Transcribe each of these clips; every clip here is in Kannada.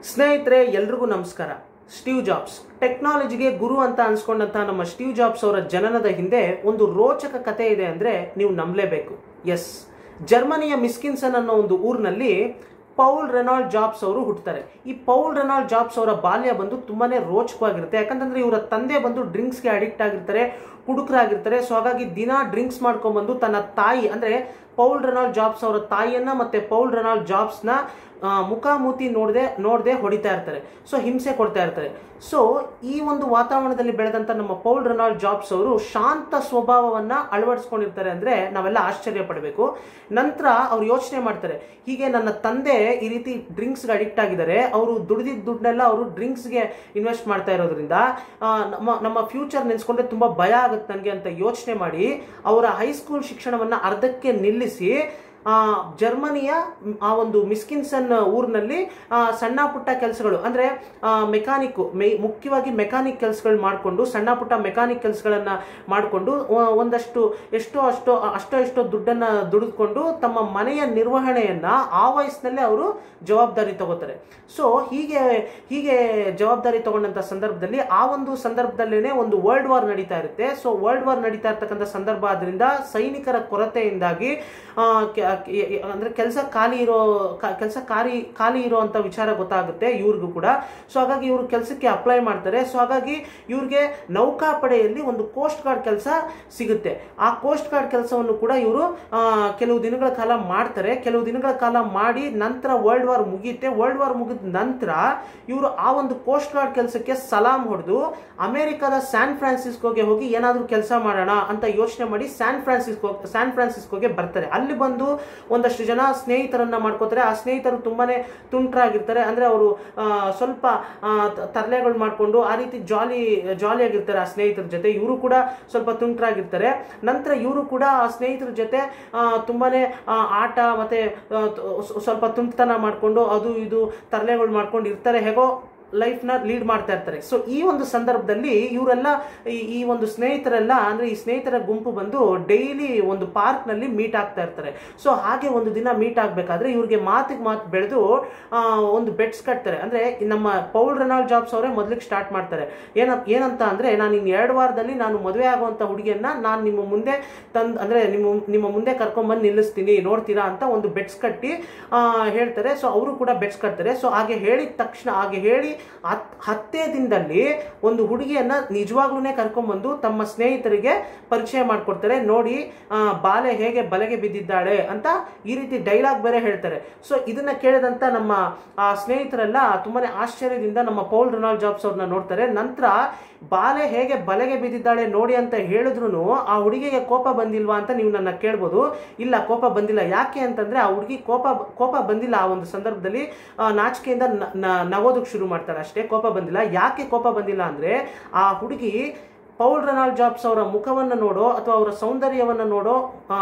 ಸ್ನೇಹಿತರೆ ಎಲ್ರಿಗೂ ನಮಸ್ಕಾರ ಸ್ಟೀವ್ ಜಾಬ್ಸ್ ಟೆಕ್ನಾಲಜಿಗೆ ಗುರು ಅಂತ ಅನ್ಸ್ಕೊಂಡಂತ ನಮ್ಮ ಸ್ಟೀವ್ ಜಾಬ್ಸ್ ಅವರ ಜನನದ ಹಿಂದೆ ಒಂದು ರೋಚಕ ಕತೆ ಇದೆ ಅಂದ್ರೆ ನೀವು ನಂಬಲೇಬೇಕು ಎಸ್ ಜರ್ಮನಿಯ ಮಿಸ್ಕಿನ್ಸನ್ ಅನ್ನೋ ಒಂದು ಊರಿನಲ್ಲಿ ಪೌಲ್ ರೆನಾಲ್ಡ್ ಜಾಬ್ಸ್ ಅವರು ಹುಟ್ಟುತ್ತಾರೆ ಈ ಪೌಲ್ ರೆನಾಲ್ಡ್ ಜಾಬ್ಸ್ ಅವರ ಬಾಲ್ಯ ಬಂದು ತುಂಬಾನೇ ರೋಚಕವಾಗಿರುತ್ತೆ ಯಾಕಂತಂದ್ರೆ ಇವರ ತಂದೆ ಬಂದು ಡ್ರಿಂಕ್ಸ್ಗೆ ಅಡಿಕ್ಟ್ ಆಗಿರ್ತಾರೆ ಕುಡುಕರಾಗಿರ್ತಾರೆ ಸೊ ಹಾಗಾಗಿ ದಿನ ಡ್ರಿಂಕ್ಸ್ ಮಾಡ್ಕೊಂಡ್ಬಂದು ತನ್ನ ತಾಯಿ ಅಂದ್ರೆ ಪೌಲ್ ರೆನಾಲ್ಡ್ ಜಾಬ್ಸ್ ಅವರ ತಾಯಿಯನ್ನ ಮತ್ತೆ ಪೌಲ್ ರೆನಾಲ್ಡ್ ಜಾಬ್ಸ್ನ ಆ, ಮುಖಾಮುಖಿ ನೋಡದೆ ನೋಡದೆ ಹೊಡಿತಾ ಇರ್ತಾರೆ ಸೊ ಹಿಂಸೆ ಕೊಡ್ತಾ ಇರ್ತಾರೆ ಸೊ ಈ ಒಂದು ವಾತಾವರಣದಲ್ಲಿ ಬೆಳೆದಂತ ನಮ್ಮ ಪೌಲ್ ರೆನಾಲ್ಡ್ ಜಾಬ್ಸ್ ಅವರು ಶಾಂತ ಸ್ವಭಾವವನ್ನ ಅಳವಡಿಸ್ಕೊಂಡಿರ್ತಾರೆ ಅಂದ್ರೆ ನಾವೆಲ್ಲ ಆಶ್ಚರ್ಯ ಪಡಬೇಕು ನಂತರ ಅವ್ರು ಯೋಚನೆ ಮಾಡ್ತಾರೆ ಹೀಗೆ ನನ್ನ ತಂದೆ ಈ ರೀತಿ ಡ್ರಿಂಕ್ಸ್ಗೆ ಅಡಿಕ್ಟ್ ಆಗಿದ್ದಾರೆ ಅವರು ದುಡಿದಿದ್ದ ದುಡ್ಡನ್ನೆಲ್ಲ ಅವರು ಡ್ರಿಂಕ್ಸ್ಗೆ ಇನ್ವೆಸ್ಟ್ ಮಾಡ್ತಾ ಇರೋದ್ರಿಂದ ಆ, ನಮ್ಮ ನಮ್ಮ ಫ್ಯೂಚರ್ ನೆನೆಸ್ಕೊಂಡ್ರೆ ತುಂಬಾ ಭಯ ಆಗುತ್ತೆ ನನಗೆ ಅಂತ ಯೋಚನೆ ಮಾಡಿ ಅವರ ಹೈಸ್ಕೂಲ್ ಶಿಕ್ಷಣವನ್ನ ಅರ್ಧಕ್ಕೆ ನಿಲ್ಲಿಸಿ ಆ, ಜರ್ಮನಿಯ ಮ್, ಆ ಒಂದು ಮಿಸ್ಕಿನ್ಸನ್ ಊರಿನಲ್ಲಿ ಆ, ಸಣ್ಣ ಪುಟ್ಟ ಕೆಲಸಗಳು ಅಂದ್ರೆ ಮೆಕ್ಯಾನಿಕ್ ಮುಖ್ಯವಾಗಿ ಮೆಕ್ಯಾನಿಕ್ ಕೆಲಸಗಳು ಮಾಡಿಕೊಂಡು ಸಣ್ಣ ಪುಟ್ಟ ಮೆಕ್ಯಾನಿಕ್ ಕೆಲಸಗಳನ್ನ ಮಾಡಿಕೊಂಡು ಒಂದಷ್ಟು ಎಷ್ಟೋ ಅಷ್ಟೋ ಅಷ್ಟೋ ಎಷ್ಟೋ ದುಡ್ಡನ್ನ ದುಡಿದುಕೊಂಡು ತಮ್ಮ ಮನೆಯ ನಿರ್ವಹಣೆಯನ್ನ ಆ ವಯಸ್ಸಿನಲ್ಲೇ ಅವರು ಜವಾಬ್ದಾರಿ ತಗೋತಾರೆ ಸೊ ಹೀಗೆ ಹೀಗೆ ಜವಾಬ್ದಾರಿ ತಗೊಂಡಂತ ಸಂದರ್ಭದಲ್ಲಿ ಆ ಒಂದು ಸಂದರ್ಭದಲ್ಲೇನೆ ಒಂದು ವರ್ಲ್ಡ್ ವಾರ್ ನಡೀತಾ ಇರುತ್ತೆ ಸೊ ವರ್ಲ್ಡ್ ವಾರ್ ನಡೀತಾ ಇರ್ತಕ್ಕಂಥ ಸಂದರ್ಭ ಆದ್ರಿಂದ ಸೈನಿಕರ ಕೊರತೆಯಿಂದಾಗಿ ಆ, ಕೆ- ಕೆ- ಅಂದ್ರೆ ಕೆಲಸ ಖಾಲಿ ಇರೋ ಕೆಲಸ ಖಾಲಿ ಖಾಲಿ ಇರುವಂತ ವಿಚಾರ ಗೊತ್ತಾಗುತ್ತೆ ಇವ್ರಿಗೂ ಕೂಡ ಸೊ ಹಾಗಾಗಿ ಇವರು ಕೆಲಸಕ್ಕೆ ಅಪ್ಲೈ ಮಾಡ್ತಾರೆ ಸೊ ಹಾಗಾಗಿ ಇವ್ರಿಗೆ ನೌಕಾಪಡೆಯಲ್ಲಿ ಒಂದು ಕೋಸ್ಟ್ ಗಾರ್ಡ್ ಕೆಲಸ ಸಿಗುತ್ತೆ ಆ ಕೋಸ್ಟ್ ಗಾರ್ಡ್ ಕೆಲಸವನ್ನು ಕೂಡ ಇವರು ಕೆಲವು ದಿನಗಳ ಕಾಲ ಮಾಡ್ತಾರೆ ಕೆಲವು ದಿನಗಳ ಕಾಲ ಮಾಡಿ ನಂತರ ವರ್ಲ್ಡ್ ವಾರ್ ಮುಗಿಯುತ್ತೆ ವರ್ಲ್ಡ್ ವಾರ್ ಮುಗಿದ ನಂತರ ಇವರು ಆ ಒಂದು ಕೋಸ್ಟ್ ಗಾರ್ಡ್ ಕೆಲಸಕ್ಕೆ ಸಲಾಂ ಹೊಡೆದು ಅಮೆರಿಕದ ಸ್ಯಾನ್ ಫ್ರಾನ್ಸಿಸ್ಕೋಗೆ ಹೋಗಿ ಏನಾದರೂ ಕೆಲಸ ಮಾಡೋಣ ಅಂತ ಯೋಚನೆ ಮಾಡಿ ಸ್ಯಾನ್ ಫ್ರಾನ್ಸಿಸ್ಕೋ ಸ್ಯಾನ್ ಫ್ರಾನ್ಸಿಸ್ಕೋಗೆ ಬರ್ತಾರೆ ಅಲ್ಲಿ ಬಂದು ಒಂದಷ್ಟು ಜನ ಸ್ನೇಹಿತರನ್ನ ಮಾಡ್ಕೋತಾರೆ ಆ ಸ್ನೇಹಿತರು ತುಂಬಾನೇ ತುಂಟ್ರಾಗಿರ್ತಾರೆ ಅಂದ್ರೆ ಅವರು ಸ್ವಲ್ಪ ಆ, ತ- ತರ್ಲೆಗಳು ಮಾಡ್ಕೊಂಡು ಆ ರೀತಿ ಜಾಲಿ ಜಾಲಿ ಆಗಿರ್ತಾರೆ ಆ ಸ್ನೇಹಿತರ ಜೊತೆ ಇವರು ಕೂಡ ಸ್ವಲ್ಪ ತುಂಟ್ರಾಗಿರ್ತಾರೆ ನಂತರ ಇವರು ಕೂಡ ಆ ಸ್ನೇಹಿತರ ಜೊತೆ ಆ, ತುಂಬಾನೇ ಆ, ಆಟ ಮತ್ತೆ ಆ, ತ- ಸ್ವ- ಸ್ವಲ್ಪ ತುಂಟತನ ಮಾಡ್ಕೊಂಡು ಅದು ಇದು ತರ್ಲೆಗಳು ಮಾಡ್ಕೊಂಡು ಇರ್ತಾರೆ ಹೇಗೋ ಲೈಫ್ನ ಲೀಡ್ ಮಾಡ್ತಾ ಇರ್ತಾರೆ ಸೊ ಈ ಒಂದು ಸಂದರ್ಭದಲ್ಲಿ ಇವರೆಲ್ಲ ಈ ಈ ಒಂದು ಸ್ನೇಹಿತರೆಲ್ಲ ಅಂದ್ರೆ ಈ ಸ್ನೇಹಿತರ ಗುಂಪು ಬಂದು ಡೈಲಿ ಒಂದು ಪಾರ್ಕ್ ನಲ್ಲಿ ಮೀಟ್ ಆಗ್ತಾ ಇರ್ತಾರೆ ಸೊ ಹಾಗೆ ಒಂದು ದಿನ ಮೀಟ್ ಆಗ್ಬೇಕಾದ್ರೆ ಇವ್ರಿಗೆ ಮಾತಿಗೆ ಮಾತು ಬೆಳೆದು ಆ, ಒಂದು ಬೆಟ್ಸ್ ಕಟ್ತಾರೆ ಅಂದ್ರೆ ಈ ನಮ್ಮ ಪೌಲ್ ರೆನಾಲ್ಡ್ ಜಾಬ್ಸ್ ಅವರೇ ಮೊದಲಿಗೆ ಸ್ಟಾರ್ಟ್ ಮಾಡ್ತಾರೆ ಏನ ಏನಂತ ಅಂದ್ರೆ ನಾನು ಇನ್ನು ಎರಡು ವಾರದಲ್ಲಿ ನಾನು ಮದುವೆ ಆಗುವಂತ ಹುಡುಗಿಯನ್ನ ನಾನು ನಿಮ್ಮ ಮುಂದೆ ತಂದ್ ಅಂದ್ರೆ ನಿಮ್ಮ ನಿಮ್ಮ ಮುಂದೆ ಕರ್ಕೊಂಡ್ಬಂದು ನಿಲ್ಲಿಸ್ತೀನಿ ನೋಡ್ತೀರಾ ಅಂತ ಒಂದು ಬೆಟ್ಸ್ ಕಟ್ಟಿ ಆ, ಹೇಳ್ತಾರೆ ಸೊ ಅವರು ಕೂಡ ಬೆಟ್ಸ್ ಕಟ್ತಾರೆ ಸೊ ಹಾಗೆ ಹೇಳಿದ ತಕ್ಷಣ ಹಾಗೆ ಹೇಳಿ ಹತ್ ಹತ್ತೇ ದಿನದಲ್ಲಿ ಒಂದು ಹುಡುಗಿಯನ್ನ ನಿಜವಾಗ್ಲೂ ಕರ್ಕೊಂಡ್ಬಂದು ತಮ್ಮ ಸ್ನೇಹಿತರಿಗೆ ಪರಿಚಯ ಮಾಡ್ಕೊಡ್ತಾರೆ ನೋಡಿ ಆ, ಬಾಲೆ ಹೇಗೆ ಬಲೆಗೆ ಬಿದ್ದಿದ್ದಾಳೆ ಅಂತ ಈ ರೀತಿ ಡೈಲಾಗ್ ಬೇರೆ ಹೇಳ್ತಾರೆ ಸೊ ಇದನ್ನ ಕೇಳಿದಂತ ನಮ್ಮ ಆ ಸ್ನೇಹಿತರೆಲ್ಲ ತುಂಬಾನೇ ಆಶ್ಚರ್ಯದಿಂದ ನಮ್ಮ ಪೌಲ್ ರೊನಾಲ್ಡ್ ಜಾಬ್ಸ್ ಅವ್ರನ್ನ ನೋಡ್ತಾರೆ ನಂತರ ಬಾಲೆ ಹೇಗೆ ಬಲೆಗೆ ಬಿದ್ದಿದ್ದಾಳೆ ನೋಡಿ ಅಂತ ಹೇಳಿದ್ರು ಆ ಹುಡುಗಿಗೆ ಕೋಪ ಬಂದಿಲ್ವಾ ಅಂತ ನೀವು ನನ್ನ ಕೇಳ್ಬೋದು ಇಲ್ಲ ಕೋಪ ಬಂದಿಲ್ಲ ಯಾಕೆ ಅಂತಂದ್ರೆ ಆ ಹುಡುಗಿ ಕೋಪ ಕೋಪ ಬಂದಿಲ್ಲ ಆ ಒಂದು ಸಂದರ್ಭದಲ್ಲಿ ಆ, ನಾಚಿಕೆಯಿಂದ ನ- ನ- ನಗೋದಕ್ಕೆ ಶುರು ಮಾಡ್ತಾಳೆ ಅಷ್ಟೇ ಕೋಪ ಬಂದಿಲ್ಲ ಯಾಕೆ ಕೋಪ ಬಂದಿಲ್ಲ ಅಂದ್ರೆ ಆ ಹುಡುಗಿ ಪೌಲ್ ರೆನಾಲ್ಡ್ ಜಾಬ್ಸ್ ಅವರ ಮುಖವನ್ನು ನೋಡೋ ಅಥವಾ ಅವರ ಸೌಂದರ್ಯವನ್ನು ನೋಡೋ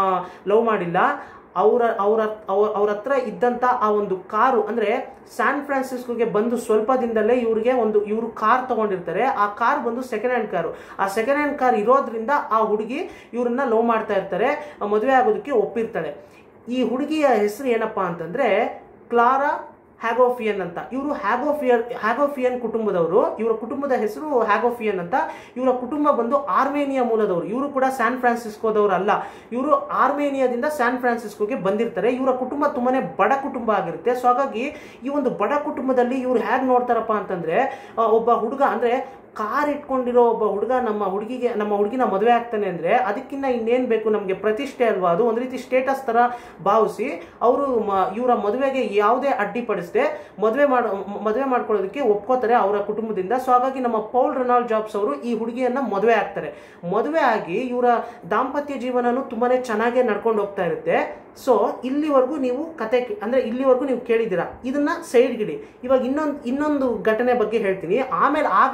ಲವ್ ಮಾಡಿಲ್ಲ ಅವರ ಅವರ ಅವ್ರ ಹತ್ರ ಇದ್ದಂತ ಆ ಒಂದು ಕಾರು ಅಂದ್ರೆ ಸ್ಯಾನ್ ಫ್ರಾನ್ಸಿಸ್ಕೋಗೆ ಬಂದು ಸ್ವಲ್ಪ ದಿನದಲ್ಲೇ ಇವ್ರಿಗೆ ಒಂದು ಇವರು ಕಾರ್ ತಗೊಂಡಿರ್ತಾರೆ ಆ ಕಾರ್ ಬಂದು ಸೆಕೆಂಡ್ ಹ್ಯಾಂಡ್ ಕಾರು ಆ ಸೆಕೆಂಡ್ ಹ್ಯಾಂಡ್ ಕಾರ್ ಇರೋದ್ರಿಂದ ಆ ಹುಡುಗಿ ಇವ್ರನ್ನ ಲವ್ ಮಾಡ್ತಾ ಇರ್ತಾರೆ ಆ ಮದುವೆ ಆಗೋದಕ್ಕೆ ಒಪ್ಪಿರ್ತಾಳೆ ಈ ಹುಡುಗಿಯ ಹೆಸರು ಏನಪ್ಪಾ ಅಂತಂದ್ರೆ ಕ್ಲಾರಾ ಹ್ಯಾಗೋಫಿಯನ್ ಅಂತ ಇವರು ಹ್ಯಾಗೋಫಿಯನ್ ಹ್ಯಾಗೋಫಿಯನ್ ಕುಟುಂಬದವರು ಇವರ ಕುಟುಂಬದ ಹೆಸರು ಹ್ಯಾಗೋಫಿಯನ್ ಅಂತ ಇವರ ಕುಟುಂಬ ಬಂದು ಆರ್ಮೇನಿಯಾ ಮೂಲದವರು ಇವರು ಕೂಡ ಸ್ಯಾನ್ ಫ್ರಾನ್ಸಿಸ್ಕೋದವರು ಅಲ್ಲ ಇವರು ಆರ್ಮೇನಿಯಾದಿಂದ ಸ್ಯಾನ್ ಫ್ರಾನ್ಸಿಸ್ಕೋಗೆ ಬಂದಿರ್ತಾರೆ ಇವರ ಕುಟುಂಬ ತುಂಬಾನೇ ಬಡ ಕುಟುಂಬ ಆಗಿರುತ್ತೆ ಸೊ ಹಾಗಾಗಿ ಈ ಒಂದು ಬಡ ಕುಟುಂಬದಲ್ಲಿ ಇವ್ರು ಹೇಗೆ ನೋಡ್ತಾರಪ್ಪ ಅಂತಂದ್ರೆ ಆ, ಒಬ್ಬ ಹುಡುಗ ಅಂದ್ರೆ ಕಾರ್ ಇಟ್ಕೊಂಡಿರೋ ಒಬ್ಬ ಹುಡುಗ ನಮ್ಮ ಹುಡುಗಿಗೆ ನಮ್ಮ ಹುಡುಗಿನ ಮದುವೆ ಆಗ್ತಾನೆ ಅಂದ್ರೆ ಅದಕ್ಕಿಂತ ಇನ್ನೇನ್ ಬೇಕು ನಮಗೆ ಪ್ರತಿಷ್ಠೆ ಅಲ್ವಾ ಅದು ಒಂದು ರೀತಿ ಸ್ಟೇಟಸ್ ತರ ಭಾವಿಸಿ ಅವರು ಇವರ ಮದುವೆಗೆ ಯಾವುದೇ ಅಡ್ಡಿಪಡಿಸದೆ ಮದುವೆ ಮಾಡ ಮದುವೆ ಮಾಡ್ಕೊಳ್ಳೋದಕ್ಕೆ ಒಪ್ಕೋತಾರೆ ಅವರ ಕುಟುಂಬದಿಂದ ಸೊ ಹಾಗಾಗಿ ನಮ್ಮ ಪೌಲ್ ರೊನಾಲ್ಡ್ ಜಾಬ್ಸ್ ಅವರು ಈ ಹುಡುಗಿಯನ್ನ ಮದುವೆ ಆಗ್ತಾರೆ ಮದುವೆ ಆಗಿ ಇವರ ದಾಂಪತ್ಯ ಜೀವನನು ತುಂಬಾನೇ ಚೆನ್ನಾಗೇ ನಡ್ಕೊಂಡು ಹೋಗ್ತಾ ಇರುತ್ತೆ ಸೊ ಇಲ್ಲಿವರೆಗೂ ನೀವು ಕತೆ ಕೇ- ಅಂದ್ರೆ ಇಲ್ಲಿವರೆಗೂ ನೀವು ಕೇಳಿದ್ದೀರಾ ಇದನ್ನ ಸೈಡ್ ಗಿಡಿ ಇವಾಗ ಇನ್ನೊಂದು ಇನ್ನೊಂದು ಘಟನೆ ಬಗ್ಗೆ ಹೇಳ್ತೀನಿ ಆಮೇಲೆ ಆ ಘಟನೆ ಈ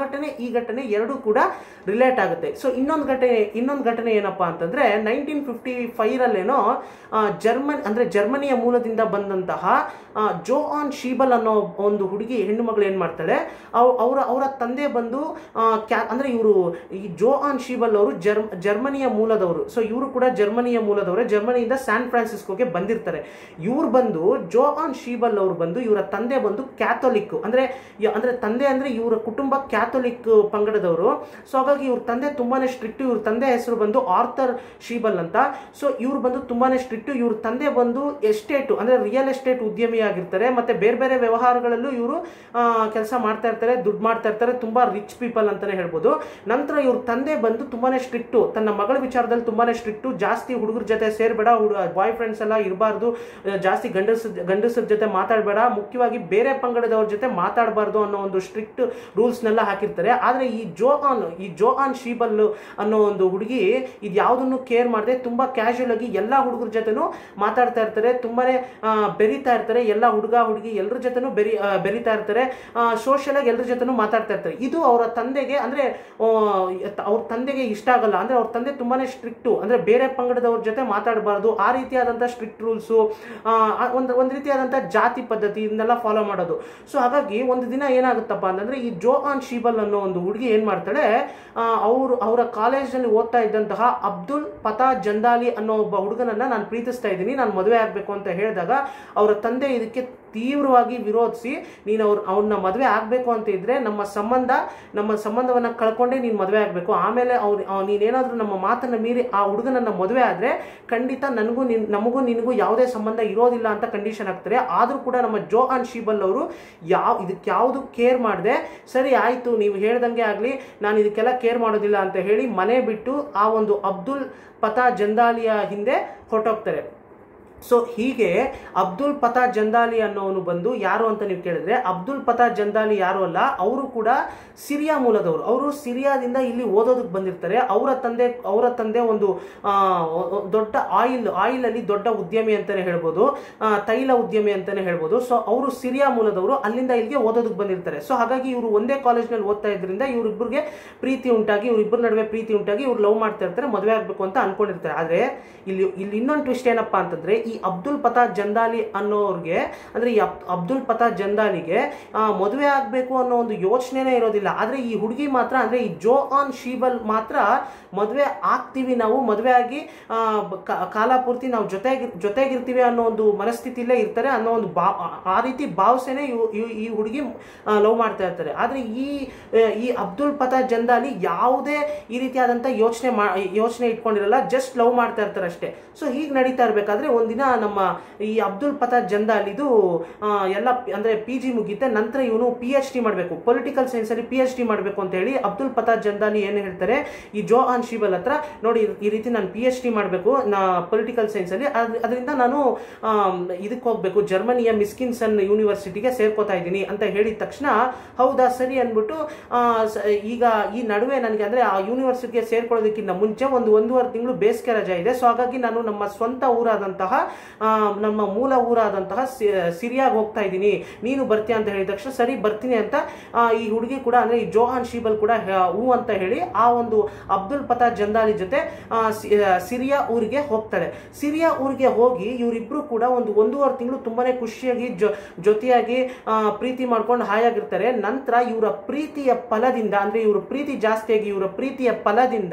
ಘಟನೆ ಎರಡೂ ಕೂಡ ರಿಲೇಟ್ ಆಗುತ್ತೆ ಸೊ ಇನ್ನೊಂದು ಘಟನೆ ಇನ್ನೊಂದು ಘಟನೆ ಏನಪ್ಪಾ ಅಂತಂದ್ರೆ ನೈನ್ಟೀನ್ ಫಿಫ್ಟಿ ಫೈರಲ್ಲೇನೋ ಜರ್ಮನ್ ಅಂದ್ರೆ ಜರ್ಮನಿಯ ಮೂಲದಿಂದ ಬಂದಂತಹ ಆ, ಜೋ ಆನ್ ಶೀಬಲ್ ಅನ್ನೋ ಒಂದು ಹುಡುಗಿ ಹೆಣ್ಣು ಮಗಳು ಏನ್ ಮಾಡ್ತಾಳೆ ಅವ್- ಅವರ ಅವರ ತಂದೆ ಬಂದು ಆ, ಕ್ಯಾ ಅಂದ್ರೆ ಇವರು ಈ ಜೋ ಆನ್ ಶೀಬಲ್ ಅವರು ಜರ್ಮ್ ಜರ್ಮನಿಯ ಮೂಲದವರು ಸೊ ಇವರು ಕೂಡ ಜರ್ಮನಿಯ ಮೂಲದವರೇ ಜರ್ಮನಿಯಿಂದ ಸ್ಯಾನ್ ಫ್ರಾನ್ಸಿಸ್ಕೋಗೆ ಬಂದಿರ್ತಾರೆ ಇವ್ರು ಬಂದು ಜೋ ಆನ್ ಶೀಬಲ್ ಅವರು ಬಂದು ಇವರ ತಂದೆ ಬಂದು ಕ್ಯಾಥೋಲಿಕ್ ಅಂದ್ರೆ ಯ- ಅಂದ್ರೆ ತಂದೆ ಅಂದ್ರೆ ಇವರ ಕುಟುಂಬ ಕ್ಯಾಥೋಲಿಕ್ ಪಂಗಡದವರು ಸೊ ಹಾಗಾಗಿ ಇವ್ರ ತಂದೆ ತುಂಬಾನೇ ಸ್ಟ್ರಿಕ್ಟ್ ಇವ್ರ ತಂದೆ ಹೆಸರು ಬಂದು ಆರ್ಥರ್ ಶೀಬಲ್ ಅಂತ ಸೊ ಇವ್ರು ಬಂದು ತುಂಬಾನೇ ಸ್ಟ್ರಿಕ್ಟ್ ಇವ್ರ ತಂದೆ ಬಂದು ಎಸ್ಟೇಟ್ ಅಂದ್ರೆ ರಿಯಲ್ ಎಸ್ಟೇಟ್ ಉದ್ಯಮಿ ಆಗಿರ್ತಾರೆ ಮತ್ತೆ ಬೇರೆ ಬೇರೆ ವ್ಯವಹಾರಗಳಲ್ಲೂ ಇವರು ಕೆಲಸ ಮಾಡ್ತಾ ಇರ್ತಾರೆ ದುಡ್ಡು ಮಾಡ್ತಾ ಇರ್ತಾರೆ ತುಂಬಾ ರಿಚ್ ಪೀಪಲ್ ಅಂತಾನೆ ಹೇಳ್ಬೋದು ನಂತರ ಇವ್ರ ತಂದೆ ಬಂದು ತುಂಬಾನೇ ಸ್ಟ್ರಿಕ್ಟ್ ತನ್ನ ಮಗಳ ವಿಚಾರದಲ್ಲಿ ತುಂಬಾನೇ ಸ್ಟ್ರಿಕ್ಟ್ ಜಾಸ್ತಿ ಹುಡುಗರ ಜೊತೆ ಸೇರ್ಬೇಡ ಬಾಯ್ ಫ್ರೆಂಡ್ಸ್ ಎಲ್ಲ ಇರಬಾರ್ದು ಜಾಸ್ತಿ ಗಂಡಸ ಗಂಡಸರ ಜೊತೆ ಮಾತಾಡಬೇಡ ಮುಖ್ಯವಾಗಿ ಬೇರೆ ಪಂಗಡದವ್ರ ಜೊತೆ ಮಾತಾಡಬಾರ್ದು ಅನ್ನೋ ಒಂದು ಸ್ಟ್ರಿಕ್ಟ್ ರೂಲ್ಸ್ನೆಲ್ಲ ಹಾಕಿರ್ತಾರೆ ಆದ್ರೆ ಈ ಜೋ ಆನ್ ಈ ಜೋ ಆನ್ ಶೀಬಲ್ ಅನ್ನೋ ಒಂದು ಹುಡುಗಿ ಇದು ಯಾವುದನ್ನು ಕೇರ್ ಮಾಡದೆ ತುಂಬಾ ಕ್ಯಾಶುಯಲ್ ಆಗಿ ಎಲ್ಲಾ ಹುಡುಗರ ಜೊತೆನೂ ಮಾತಾಡ್ತಾ ಇರ್ತಾರೆ ತುಂಬಾನೇ ಆ, ಬೆರಿತಾ ಇರ್ತಾರೆ ಎಲ್ಲ ಹುಡುಗ ಹುಡುಗಿ ಎಲ್ಲರ ಜೊತೆನೂ ಬೆರಿ ಆ, ಬೆರಿತಾ ಇರ್ತಾರೆ ಸೋಷಿಯಲ್ ಆಗಿ ಎಲ್ಲರ ಜೊತೆನೂ ಮಾತಾಡ್ತಾ ಇರ್ತಾರೆ ಇದು ಅವರ ತಂದೆಗೆ ಅಂದ್ರೆ ಆ, ಅವ್ರ ತಂದೆಗೆ ಇಷ್ಟ ಆಗಲ್ಲ ಅಂದ್ರೆ ಅವ್ರ ತಂದೆ ತುಂಬಾನೇ ಸ್ಟ್ರಿಕ್ಟು ಅಂದ್ರೆ ಬೇರೆ ಪಂಗಡದವ್ರ ಜೊತೆ ಮಾತಾಡಬಾರ್ದು ಆ ರೀತಿಯಾದಂಥ ಸ್ಟ್ರಿಕ್ಟ್ ರೂಲ್ಸು ಒಂದು ಒಂದು ರೀತಿಯಾದಂಥ ಜಾತಿ ಪದ್ಧತಿ ಇದನ್ನೆಲ್ಲ ಫಾಲೋ ಮಾಡೋದು ಸೊ ಹಾಗಾಗಿ ಒಂದು ದಿನ ಏನಾಗುತ್ತಪ್ಪ ಅಂತಂದ್ರೆ ಈ ಜೋ ಆನ್ ಶೀಬಲ್ ಅನ್ನೋ ಒಂದು ಹುಡುಗಿ ಏನ್ ಮಾಡ್ತಾಳೆ ಅವರು ಅವರ ಕಾಲೇಜಲ್ಲಿ ಓದ್ತಾ ಇದ್ದಂತಹ ಅಬ್ದುಲ್ ಪತಾ ಜಂದಾಲಿ ಅನ್ನೋ ಒಬ್ಬ ಹುಡುಗನನ್ನ ನಾನು ಪ್ರೀತಿಸ್ತಾ ಇದ್ದೀನಿ ನಾನು ಮದುವೆ ಆಗಬೇಕು ಅಂತ ಹೇಳಿದಾಗ ಅವರ ತಂದೆ ಇದಕ್ಕೆ ತೀವ್ರವಾಗಿ ವಿರೋಧಿಸಿ ನೀನು ಅವ್ರ ಅವ್ರನ್ನ ಮದುವೆ ಆಗಬೇಕು ಅಂತ ಇದ್ರೆ ನಮ್ಮ ಸಂಬಂಧ ನಮ್ಮ ಸಂಬಂಧವನ್ನ ಕಳ್ಕೊಂಡೇ ನೀನು ಮದುವೆ ಆಗಬೇಕು ಆಮೇಲೆ ಅವ್ರು ಅವ್- ನೀನೇನಾದ್ರೂ ನಮ್ಮ ಮಾತನ್ನ ಮೀರಿ ಆ ಹುಡುಗನನ್ನ ಮದುವೆ ಆದ್ರೆ ಖಂಡಿತ ನನಗೂ ನಿನ್ ನಮಗೂ ನಿನಗೂ ಯಾವುದೇ ಸಂಬಂಧ ಇರೋದಿಲ್ಲ ಅಂತ ಕಂಡೀಷನ್ ಆಗ್ತಾರೆ ಆದ್ರೂ ಕೂಡ ನಮ್ಮ ಜೋ ಆನ್ ಶೀಬಲ್ ಅವರು ಯಾವ ಇದಕ್ಕೆ ಯಾವುದು ಕೇರ್ ಮಾಡದೆ ಸರಿ ಆಯ್ತು ನೀವು ಹೇಳ್ದಂಗೆ ಆಗಲಿ ನಾನು ಇದಕ್ಕೆಲ್ಲ ಕೇರ್ ಮಾಡೋದಿಲ್ಲ ಅಂತ ಹೇಳಿ ಮನೆ ಬಿಟ್ಟು ಆ ಒಂದು ಅಬ್ದುಲ್ ಪತಾ ಜಂದಾಲಿಯ ಹಿಂದೆ ಹೊರಟೋಗ್ತಾರೆ ಸೊ ಹೀಗೆ ಅಬ್ದುಲ್ ಪತಾ ಜಂದಾಲಿ ಅನ್ನೋನು ಬಂದು ಯಾರು ಅಂತ ನೀವು ಕೇಳಿದ್ರೆ ಅಬ್ದುಲ್ ಪತಾ ಜಂದಾಲಿ ಯಾರು ಅಲ್ಲ ಅವರು ಕೂಡ ಸಿರಿಯಾ ಮೂಲದವರು ಅವರು ಸಿರಿಯಾದಿಂದ ಇಲ್ಲಿ ಓದೋದಕ್ಕೆ ಬಂದಿರ್ತಾರೆ ಅವರ ತಂದೆ ಅವರ ತಂದೆ ಒಂದು ಆ, ದೊಡ್ಡ ಆಯಿಲ್ ಆಯಿಲ್ ಅಲ್ಲಿ ದೊಡ್ಡ ಉದ್ಯಮಿ ಅಂತಾನೆ ಹೇಳ್ಬೋದು ಆ, ತೈಲ ಉದ್ಯಮಿ ಅಂತಾನೆ ಹೇಳ್ಬೋದು ಸೊ ಅವರು ಸಿರಿಯಾ ಮೂಲದವರು ಅಲ್ಲಿಂದ ಇಲ್ಲಿಗೆ ಓದೋದಕ್ಕೆ ಬಂದಿರ್ತಾರೆ ಸೊ ಹಾಗಾಗಿ ಇವರು ಒಂದೇ ಕಾಲೇಜ್ನಲ್ಲಿ ಓದ್ತಾ ಇದ್ರಿಂದ ಇವರಿಬ್ಬರಿಗೆ ಪ್ರೀತಿ ಉಂಟಾಗಿ ಇವರಿಬ್ಬರ ನಡುವೆ ಪ್ರೀತಿ ಉಂಟಾಗಿ ಇವ್ರು ಲವ್ ಮಾಡ್ತಾ ಇರ್ತಾರೆ ಮದುವೆ ಆಗ್ಬೇಕು ಅಂತ ಅನ್ಕೊಂಡಿರ್ತಾರೆ ಆದ್ರೆ ಇಲ್ಲಿ ಇಲ್ಲಿ ಇನ್ನೊಂದು ಟ್ವಿಸ್ಟ್ ಏನಪ್ಪಾ ಅಂತಂದ್ರೆ ಈ ಅಬ್ದುಲ್ ಪತಾ ಜಂದಾಲಿ ಅನ್ನೋರ್ಗೆ ಅಂದ್ರೆ ಈ ಅಬ್- ಅಬ್ದುಲ್ ಪತಾ ಜಂದಾಲಿಗೆ ಆ, ಮದುವೆ ಆಗ್ಬೇಕು ಅನ್ನೋ ಒಂದು ಯೋಚನೆನೇ ಇರೋದಿಲ್ಲ ಆದ್ರೆ ಈ ಹುಡುಗಿ ಮಾತ್ರ ಅಂದ್ರೆ ಈ ಜೋ ಆನ್ ಶೀಬಲ್ ಮಾತ್ರ ಮದುವೆ ಆಗ್ತೀವಿ ನಾವು ಮದುವೆ ಆಗಿ ಆ, ಬ- ಕಾ- ಕಾಲ ಪೂರ್ತಿ ನಾವು ಜೊತೆಗೆ ಜೊತೆಗಿರ್ತೀವಿ ಅನ್ನೋ ಒಂದು ಮನಸ್ಥಿತಿಲೇ ಇರ್ತಾರೆ ಅನ್ನೋ ಒಂದು ಬಾ ಆ ರೀತಿ ಭಾವಸೆನೆ ಇವ್- ಇವ್- ಈ ಹುಡುಗಿ ಲವ್ ಮಾಡ್ತಾ ಇರ್ತಾರೆ ಆದ್ರೆ ಈ ಆ, ಈ ಅಬ್ದುಲ್ ಪತಾ ಜಂದಾಲಿ ಯಾವುದೇ ಈ ರೀತಿಯಾದಂಥ ಯೋಚನೆ ಮಾ ಯೋಚನೆ ಇಟ್ಕೊಂಡಿರಲ್ಲ ಜಸ್ಟ್ ಲವ್ ಮಾಡ್ತಾ ಇರ್ತಾರೆ ಅಷ್ಟೇ ಸೊ ಹೀಗೆ ನಡೀತಾ ಇರಬೇಕಾದ್ರೆ ಒಂದಿನ ನಮ್ಮ ಈ ಅಬ್ದುಲ್ ಪತಾ ಜಂದಾಲಿದು ಆ, ಎಲ್ಲ ಪಿ- ಅಂದ್ರೆ ಪಿ ಜಿ ಮುಗಿತೆ ನಂತರ ಇವನು ಪಿ ಎಚ್ ಡಿ ಮಾಡಬೇಕು ಪೊಲಿಟಿಕಲ್ ಸೈನ್ಸ್ ಅಲ್ಲಿ ಪಿ ಎಚ್ ಡಿ ಮಾಡಬೇಕು ಅಂತ ಹೇಳಿ ಅಬ್ದುಲ್ ಪತಾ ಜಂದಾಲಿ ಏನು ಹೇಳ್ತಾರೆ ಈ ಜೋ ಆನ್ ಶಿಬಲ್ ಹತ್ರ ನೋಡಿ ಈ ರೀತಿ ನಾನು ಪಿ ಎಚ್ ಡಿ ಮಾಡಬೇಕು ನಾ ಪೊಲಿಟಿಕಲ್ ಸೈನ್ಸ್ ಅಲ್ಲಿ ಅದ್- ಅದರಿಂದ ನಾನು ಇದಕ್ಕೆ ಹೋಗ್ಬೇಕು ಜರ್ಮನಿಯ ಮಿಸ್ಕಿನ್ಸನ್ ಯೂನಿವರ್ಸಿಟಿಗೆ ಸೇರ್ಕೋತಾ ಇದ್ದೀನಿ ಅಂತ ಹೇಳಿದ ತಕ್ಷಣ ಹೌದಾ ಸರಿ ಅಂದ್ಬಿಟ್ಟು ಆ, ಸ- ಈಗ ಈ ನಡುವೆ ನನಗೆ ಅಂದ್ರೆ ಆ ಯೂನಿವರ್ಸಿಟಿಗೆ ಸೇರ್ಕೊಳ್ಳೋದಕ್ಕಿಂತ ಮುಂಚೆ ಒಂದು ಒಂದೂವರೆ ತಿಂಗಳು ಬೇಸಿಗೆ ರಜೆ ಇದೆ ಸೊ ಹಾಗಾಗಿ ನಾನು ನಮ್ಮ ಸ್ವಂತ ಊರಾದಂತಹ ಆ, ನಮ್ಮ ಮೂಲ ಊರಾದಂತಹ ಸಿ- ಸಿರಿಯಾಗ್ ಹೋಗ್ತಾ ಇದ್ದೀನಿ ನೀನು ಬರ್ತೀಯ ಅಂತ ಹೇಳಿದ ತಕ್ಷಣ ಸರಿ ಬರ್ತೀನಿ ಅಂತ ಆ, ಈ ಹುಡುಗಿ ಕೂಡ ಅಂದ್ರೆ ಈ ಜೋಹಾನ್ ಶೀಬಲ್ ಕೂಡ ಹೆ- ಹೂ ಅಂತ ಹೇಳಿ ಆ ಒಂದು ಅಬ್ದುಲ್ ಪತಾ ಜಂದಾಲಿ ಜೊತೆ ಆ, ಸಿ- ಆ, ಸಿರಿಯಾ ಊರಿಗೆ ಹೋಗ್ತಾಳೆ ಸಿರಿಯಾ ಊರಿಗೆ ಹೋಗಿ ಇವರಿಬ್ರು ಕೂಡ ಒಂದು ಒಂದೂವರೆ ತಿಂಗಳು ತುಂಬಾನೇ ಖುಷಿಯಾಗಿ ಜೊ ಜೊತೆಯಾಗಿ ಆ, ಪ್ರೀತಿ ಮಾಡ್ಕೊಂಡು ಹಾಯಾಗಿರ್ತಾರೆ ನಂತರ ಇವರ ಪ್ರೀತಿಯ ಫಲದಿಂದ ಅಂದ್ರೆ ಇವ್ರ ಪ್ರೀತಿ ಜಾಸ್ತಿಯಾಗಿ ಇವರ ಪ್ರೀತಿಯ ಫಲದಿಂದ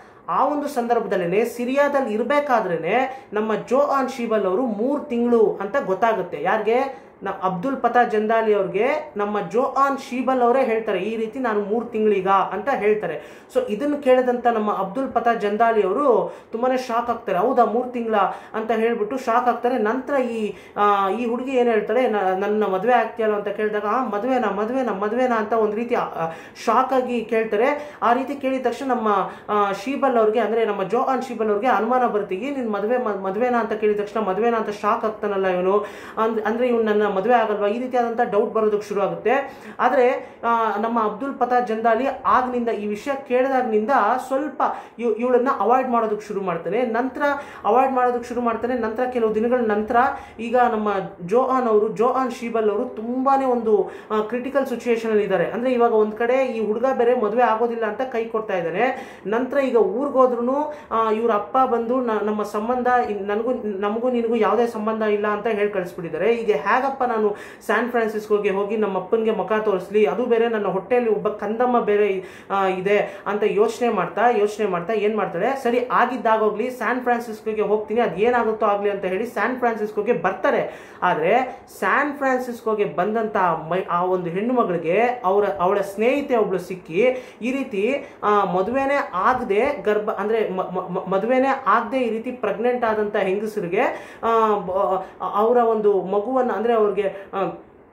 ಆ ಒಂದು ಸಂದರ್ಭದಲ್ಲೇ ಸಿರಿಯಾದಲ್ಲಿ ಇರಬೇಕಾದ್ರೇನೆ ನಮ್ಮ ಜೋ ಆನ್ ಶೀಬಲ್ ಅವರು ಮೂರು ತಿಂಗಳು ಅಂತ ಗೊತ್ತಾಗುತ್ತೆ ಯಾರಿಗೆ ನ ಅಬ್ದುಲ್ ಪತಾ ಜಂದಾಲಿ ಅವ್ರಿಗೆ ನಮ್ಮ ಜೋ ಆನ್ ಶೀಬಲ್ ಅವರೇ ಹೇಳ್ತಾರೆ ಈ ರೀತಿ ನಾನು ಮೂರು ತಿಂಗಳೀಗ ಅಂತ ಹೇಳ್ತಾರೆ ಸೊ ಇದನ್ನು ಕೇಳಿದಂತ ನಮ್ಮ ಅಬ್ದುಲ್ ಪತಾ ಜಂದಾಲಿ ಅವರು ತುಂಬಾನೇ ಶಾಕ್ ಆಗ್ತಾರೆ ಹೌದಾ ಮೂರು ತಿಂಗಳ ಅಂತ ಹೇಳ್ಬಿಟ್ಟು ಶಾಕ್ ಆಗ್ತಾರೆ ನಂತರ ಈ ಆ, ಈ ಹುಡುಗಿ ಏನು ಹೇಳ್ತಾಳೆ ನ- ನನ್ನ ಮದುವೆ ಆಗ್ತೀಯಲ್ಲ ಅಂತ ಕೇಳಿದಾಗ ಆ ಮದುವೆನಾ ಮದುವೆನಾ ಮದುವೆನಾ ಅಂತ ಒಂದು ರೀತಿ ಶಾಕ್ ಆಗಿ ಕೇಳ್ತಾರೆ ಆ ರೀತಿ ಕೇಳಿದ ತಕ್ಷಣ ನಮ್ಮ ಆ, ಶೀಬಲ್ ಅವ್ರಿಗೆ ಅಂದ್ರೆ ನಮ್ಮ ಜೋ ಆನ್ ಶೀಬಲ್ ಅವ್ರಿಗೆ ಅನುಮಾನ ಬರ್ತೀಗಿ ನಿನ್ ಮದುವೆ ಮ- ಮದುವೆನಾ ಅಂತ ಕೇಳಿದ ತಕ್ಷಣ ಮದುವೆನಾ ಅಂತ ಶಾಕ್ ಆಗ್ತಾನಲ್ಲ ಇವನು ಅಂದ್ರೆ ಇವನು ನನ್ನ ಮದುವೆ ಆಗಲ್ವಾ ಈ ರೀತಿಯಾದಂಥ ಡೌಟ್ ಬರೋದಕ್ಕೆ ಶುರು ಆಗುತ್ತೆ ಆದರೆ ನಮ್ಮ ಅಬ್ದುಲ್ ಪತಾ ಜಂದಾಲಿ ಆಗ್ನಿಂದ ಈ ವಿಷಯ ಕೇಳಿದಾಗ್ನಿಂದ ಸ್ವಲ್ಪ ಇವ್ ಇವಳನ್ನ ಅವಾಯ್ಡ್ ಮಾಡೋದಕ್ಕೆ ಶುರು ಮಾಡ್ತಾನೆ ನಂತರ ಅವಾಯ್ಡ್ ಮಾಡೋದಕ್ಕೆ ಶುರು ಮಾಡ್ತಾನೆ ನಂತರ ಕೆಲವು ದಿನಗಳ ನಂತರ ಈಗ ನಮ್ಮ ಜೋಹಾನ್ ಅವರು ಜೋಹಾನ್ ಶೀಬಲ್ ಅವರು ತುಂಬಾನೇ ಒಂದು ಕ್ರಿಟಿಕಲ್ ಸಿಚುಯೇಷನ್ ಅಲ್ಲಿ ಇದ್ದಾರೆ ಅಂದ್ರೆ ಇವಾಗ ಒಂದ್ ಕಡೆ ಈ ಹುಡುಗ ಬೇರೆ ಮದುವೆ ಆಗೋದಿಲ್ಲ ಅಂತ ಕೈ ಕೊಡ್ತಾ ಇದ್ದಾನೆ ನಂತರ ಈಗ ಊರಿಗೆ ಹೋದ್ರು ಇವ್ರ ಅಪ್ಪ ಬಂದು ನ- ನಮ್ಮ ಸಂಬಂಧ ಇನ್- ನನಗೂ ನಮಗೂ ನಿನಗೂ ಯಾವುದೇ ಸಂಬಂಧ ಇಲ್ಲ ಅಂತ ಹೇಳಿ ಕಳಿಸ್ಬಿಟ್ಟಿದ್ದಾರೆ ಈಗ ಹೇಗಪ್ಪ ನಾನು ಸ್ಯಾನ್ ಫ್ರಾನ್ಸಿಸ್ಕೋಗೆ ಹೋಗಿ ನಮ್ಮ ಅಪ್ಪನಿಗೆ ಮುಖ ತೋರಿಸ್ಲಿ ಅದು ಬೇರೆ ನನ್ನ ಹೊಟ್ಟೆಯಲ್ಲಿ ಒಬ್ಬ ಕಂದಮ್ಮ ಬೇರೆ ಆ, ಇದೆ ಅಂತ ಯೋಚನೆ ಮಾಡ್ತಾ ಯೋಚನೆ ಮಾಡ್ತಾ ಏನ್ ಮಾಡ್ತಾಳೆ ಸರಿ ಆಗಿದ್ದಾಗೋಗ್ಲಿ ಸ್ಯಾನ್ ಫ್ರಾನ್ಸಿಸ್ಕೋಗೆ ಹೋಗ್ತೀನಿ ಅದು ಏನಾಗುತ್ತೋ ಆಗ್ಲಿ ಅಂತ ಹೇಳಿ ಸ್ಯಾನ್ ಫ್ರಾನ್ಸಿಸ್ಕೋಗೆ ಬರ್ತಾರೆ ಆದ್ರೆ ಸ್ಯಾನ್ ಫ್ರಾನ್ಸಿಸ್ಕೋಗೆ ಬಂದಂತ ಮೈ ಆ ಒಂದು ಹೆಣ್ಣು ಮಗಳಿಗೆ ಅವರ ಅವಳ ಸ್ನೇಹಿತೆ ಒಬ್ಳು ಸಿಕ್ಕಿ ಈ ರೀತಿ ಆ, ಮದುವೆನೇ ಆಗದೆ ಗರ್ಭ ಅಂದ್ರೆ ಮ- ಮ- ಮ- ಮದುವೆನೇ ಆಗದೆ ಈ ರೀತಿ ಪ್ರೆಗ್ನೆಂಟ್ ಆದಂತ ಹೆಂಗಸರಿಗೆ ಅವರ ಒಂದು ಮಗುವನ್ನ ಅಂದ್ರೆ ಅವ್ರಿಗೆ ಆ,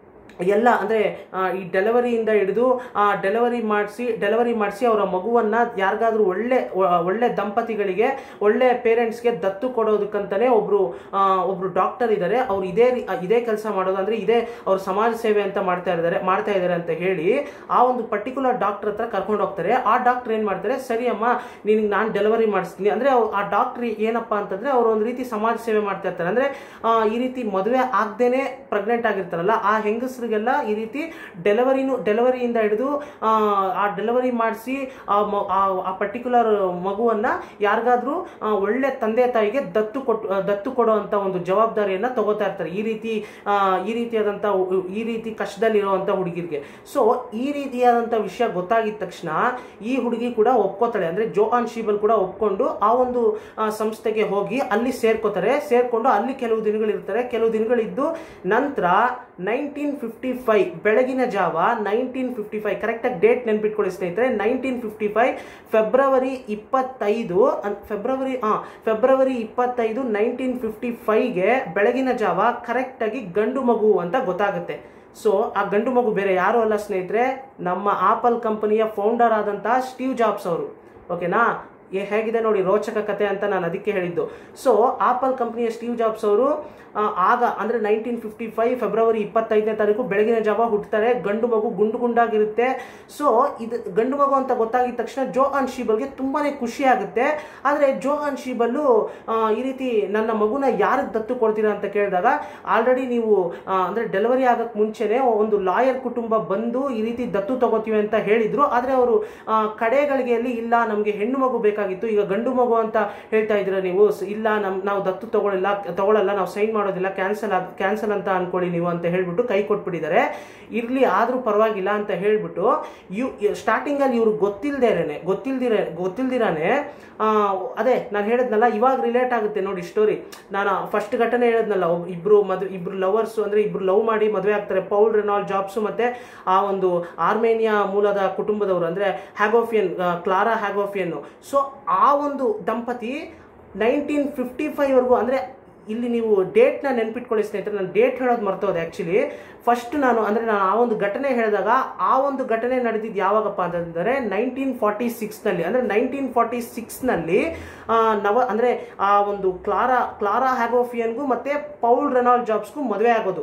ಎಲ್ಲ ಅಂದರೆ ಈ ಡೆಲಿವರಿಯಿಂದ ಹಿಡಿದು ಡೆಲಿವರಿ ಮಾಡಿಸಿ ಡೆಲಿವರಿ ಮಾಡಿಸಿ ಅವರ ಮಗುವನ್ನ ಯಾರಿಗಾದ್ರೂ ಒಳ್ಳೆ ಒ- ಒಳ್ಳೆ ದಂಪತಿಗಳಿಗೆ ಒಳ್ಳೆ ಪೇರೆಂಟ್ಸ್ಗೆ ದತ್ತು ಕೊಡೋದಕ್ಕಂತಾನೆ ಒಬ್ರು ಆ, ಒಬ್ರು ಡಾಕ್ಟರ್ ಇದ್ದಾರೆ ಅವ್ರು ಇದೇ ರೀ- ಇದೇ ಕೆಲಸ ಮಾಡೋದು ಅಂದ್ರೆ ಇದೇ ಅವ್ರ ಸಮಾಜ ಸೇವೆ ಅಂತ ಮಾಡ್ತಾ ಇದ್ದಾರೆ ಮಾಡ್ತಾ ಇದ್ದಾರೆ ಅಂತ ಹೇಳಿ ಆ ಒಂದು ಪರ್ಟಿಕ್ಯುಲರ್ ಡಾಕ್ಟರ್ ಹತ್ರ ಕರ್ಕೊಂಡು ಹೋಗ್ತಾರೆ ಆ ಡಾಕ್ಟರ್ ಏನ್ ಮಾಡ್ತಾರೆ ಸರಿ ಅಮ್ಮ ನಿನಗೆ ನಾನು ಡೆಲಿವರಿ ಮಾಡಿಸ್ತೀನಿ ಅಂದ್ರೆ ಅವ್- ಆ ಡಾಕ್ಟರ್ ಏನಪ್ಪಾ ಅಂತಂದ್ರೆ ಅವ್ರು ಒಂದು ರೀತಿ ಸಮಾಜ ಸೇವೆ ಮಾಡ್ತಾ ಇರ್ತಾರೆ ಅಂದ್ರೆ ಆ, ಈ ರೀತಿ ಮದುವೆ ಆಗ್ದೇನೆ ಪ್ರೆಗ್ನೆಂಟ್ ಆಗಿರ್ತಾರಲ್ಲ ಆ ಹೆಂಗಸರಿಗೆಲ್ಲ ಈ ರೀತಿ ಡೆಲಿವರಿನು ಡೆಲಿವರಿಯಿಂದ ಹಿಡಿದು ಆ, ಆ ಡೆಲಿವರಿ ಮಾಡಿಸಿ ಆ ಮ- ಆ- ಆ ಪರ್ಟಿಕ್ಯುಲರ್ ಮಗುವನ್ನ ಯಾರಿಗಾದ್ರೂ ಆ, ಒಳ್ಳೆ ತಂದೆ ತಾಯಿಗೆ ದತ್ತು ಕೊಟ್ಟು ಆ, ದತ್ತು ಕೊಡುವಂತ ಒಂದು ಜವಾಬ್ದಾರಿಯನ್ನ ತಗೋತಾ ಇರ್ತಾರೆ ಈ ರೀತಿ ಆ, ಈ ರೀತಿಯಾದಂತ ಉ- ಈ ರೀತಿ ಕಷ್ಟದಲ್ಲಿರುವಂತ ಹುಡುಗಿರಿಗೆ ಸೊ ಈ ರೀತಿಯಾದಂತ ವಿಷಯ ಗೊತ್ತಾಗಿದ ತಕ್ಷಣ ಈ ಹುಡುಗಿ ಕೂಡ ಒಪ್ಕೋತಾಳೆ ಅಂದ್ರೆ ಜೋಹಾನ್ ಶೀಬಲ್ ಕೂಡ ಒಪ್ಕೊಂಡು ಆ ಒಂದು ಆ, ಸಂಸ್ಥೆಗೆ ಹೋಗಿ ಅಲ್ಲಿ ಸೇರ್ಕೋತಾರೆ ಸೇರ್ಕೊಂಡು ಅಲ್ಲಿ ಕೆಲವು ದಿನಗಳಿರ್ತಾರೆ ಕೆಲವು ದಿನಗಳಿದ್ದು ನಂತರ ನೈನ್ಟೀನ್ ಫಿಫ್ಟಿ ಫೈವ್ ಬೆಳಗಿನ ಜಾವ ನೈನ್ಟೀನ್ ಫಿಫ್ಟಿ ಫೈವ್ ಕರೆಕ್ಟಾಗಿ ಡೇಟ್ ನೆನ್ಪಿಟ್ಕೊಳ್ಳಿ ಸ್ನೇಹಿತರೆ ನೈನ್ಟೀನ್ ಫಿಫ್ಟಿ ಫೈವ್ ಫೆಬ್ರವರಿ ಇಪ್ಪತ್ತೈದು ಅನ್- ಫೆಬ್ರವರಿ ಆ ಫೆಬ್ರವರಿ ಇಪ್ಪತ್ತೈದು ನೈನ್ಟೀನ್ ಫಿಫ್ಟಿ ಫೈವ್ಗೆ ಬೆಳಗಿನ ಜಾವ ಕರೆಕ್ಟಾಗಿ ಗಂಡು ಮಗು ಅಂತ ಗೊತ್ತಾಗುತ್ತೆ ಸೊ ಆ ಗಂಡು ಮಗು ಬೇರೆ ಯಾರು ಅಲ್ಲ ಸ್ನೇಹಿತರೆ ನಮ್ಮ ಆಪಲ್ ಕಂಪನಿಯ ಫೌಂಡರ್ ಆದಂತಹ ಸ್ಟೀವ್ ಜಾಬ್ಸ್ ಅವರು ಓಕೆನಾ ಏ ಹೇಗಿದೆ ನೋಡಿ ರೋಚಕ ಕತೆ ಅಂತ ನಾನು ಅದಕ್ಕೆ ಹೇಳಿದ್ದು ಸೊ ಆಪಲ್ ಕಂಪನಿಯ ಸ್ಟೀವ್ ಜಾಬ್ಸ್ ಅವರು ಆ, ಆಗ ಅಂದ್ರೆ ನೈನ್ಟೀನ್ ಫಿಫ್ಟಿ ಫೈವ್ ಫೆಬ್ರವರಿ ಇಪ್ಪತ್ತೈದನೇ ತಾರೀಕು ಬೆಳಗಿನ ಜಾವ ಹುಟ್ಟುತ್ತಾರೆ ಗಂಡು ಮಗು ಗುಂಡು ಗುಂಡಾಗಿರುತ್ತೆ ಸೊ ಇದು ಗಂಡು ಮಗು ಅಂತ ಗೊತ್ತಾಗಿದ ತಕ್ಷಣ ಜೋಹಾನ್ ಶೀಬಲ್ಗೆ ತುಂಬಾನೇ ಖುಷಿ ಆಗುತ್ತೆ ಆದರೆ ಜೋಹಾನ್ ಶೀಬಲ್ಲು ಆ, ಈ ರೀತಿ ನನ್ನ ಮಗುನ ಯಾರಿಗೆ ದತ್ತು ಕೊಡ್ತೀರಾ ಅಂತ ಕೇಳಿದಾಗ ಆಲ್ರೆಡಿ ನೀವು ಆ, ಅಂದ್ರೆ ಡೆಲಿವರಿ ಆಗಕ್ ಮುಂಚೆನೆ ಒಂದು ಲಾಯರ್ ಕುಟುಂಬ ಬಂದು ಈ ರೀತಿ ದತ್ತು ತಗೋತೀವಿ ಅಂತ ಹೇಳಿದ್ರು ಆದ್ರೆ ಅವರು ಕಡೆಗಳಿಗೆಯಲ್ಲಿ ಇಲ್ಲ ನಮಗೆ ಹೆಣ್ಣು ಮಗು ಬೇಕಾಗಿತ್ತು ಈಗ ಗಂಡು ಮಗು ಅಂತ ಹೇಳ್ತಾ ಇದ್ದೀರಾ ನೀವು ಸ್- ಇಲ್ಲ ನಮ್ ನಾವು ದತ್ತು ತಗೊಳ್ಳಿಲ್ಲ ತಗೊಳ್ಳಲ್ಲ ನಾವು ಸೈನ್ ಮಾಡೋದಿಲ್ಲ ಕ್ಯಾನ್ಸಲ್ ಕ್ಯಾನ್ಸಲ್ ಅಂತ ಅನ್ಕೊಳ್ಳಿ ನೀವು ಅಂತ ಹೇಳ್ಬಿಟ್ಟು ಕೈ ಕೊಟ್ಬಿಟ್ಟಿದ್ದಾರೆ ಇರ್ಲಿ ಆದ್ರೂ ಪರವಾಗಿಲ್ಲ ಅಂತ ಹೇಳ್ಬಿಟ್ಟು ಯು ಸ್ಟಾರ್ಟಿಂಗ್ ಅಲ್ಲಿ ಇವ್ರು ಗೊತ್ತಿಲ್ದೇನೆ ಗೊತ್ತಿಲ್ದಿರ ಗೊತ್ತಿಲ್ದಿರಾನೆ ಆ, ಅದೇ ನಾನು ಹೇಳಿದ್ನಲ್ಲ ಇವಾಗ ರಿಲೇಟ್ ಆಗುತ್ತೆ ನೋಡಿ ಸ್ಟೋರಿ ನಾನು ಫಸ್ಟ್ ಘಟನೆ ಹೇಳಿದ್ನಲ್ಲ ಒಬ್ ಇಬ್ರು ಮದುವೆ ಇಬ್ರು ಲವರ್ಸ್ ಅಂದ್ರೆ ಇಬ್ರು ಲವ್ ಮಾಡಿ ಮದುವೆ ಆಗ್ತಾರೆ ಪೌಲ್ ರೆನಾಲ್ ಜಾಬ್ಸ್ ಮತ್ತೆ ಆ ಒಂದು ಆರ್ಮೇನಿಯಾ ಮೂಲದ ಕುಟುಂಬದವರು ಅಂದ್ರೆ ಹ್ಯಾಗೋಫಿಯನ್ ಕ್ಲಾರಾ ಹ್ಯಾಗೋಫಿಯನ್ ಸೊ ಆ ಒಂದು ದಂಪತಿ ನೈನ್ಟೀನ್ ಫಿಫ್ಟಿ ಫೈವ್ ವರೆಗೂ ಅಂದ್ರೆ ಇಲ್ಲಿ ನೀವು ಡೇಟ್ನ ನೆನ್ಪಿಟ್ಕೊಳ್ಳಿ ಸ್ನೇಹಿತರೆ ನಾನು ಡೇಟ್ ಹೇಳೋದು ಮರ್ತೋದೆ ಆ್ಯಕ್ಚುಲಿ ಫಸ್ಟ್ ನಾನು ಅಂದರೆ ನಾನು ಆ ಒಂದು ಘಟನೆ ಹೇಳಿದಾಗ ಆ ಒಂದು ಘಟನೆ ನಡೆದಿದ್ದು ಯಾವಾಗಪ್ಪ ಅಂತಂದರೆ ನೈನ್ಟೀನ್ ಫಾರ್ಟಿ ಸಿಕ್ಸ್ನಲ್ಲಿ ಅಂದರೆ ನೈನ್ಟೀನ್ ಫಾರ್ಟಿ ಸಿಕ್ಸ್ನಲ್ಲಿ ನವ ಅಂದರೆ ಆ ಒಂದು ಕ್ಲಾರಾ ಕ್ಲಾರಾ ಹ್ಯಾಗೋಫಿಯನ್ಗೂ ಮತ್ತು ಪೌಲ್ ರೆನಾಲ್ಡ್ ಜಾಬ್ಸ್ಗೂ ಮದುವೆ ಆಗೋದು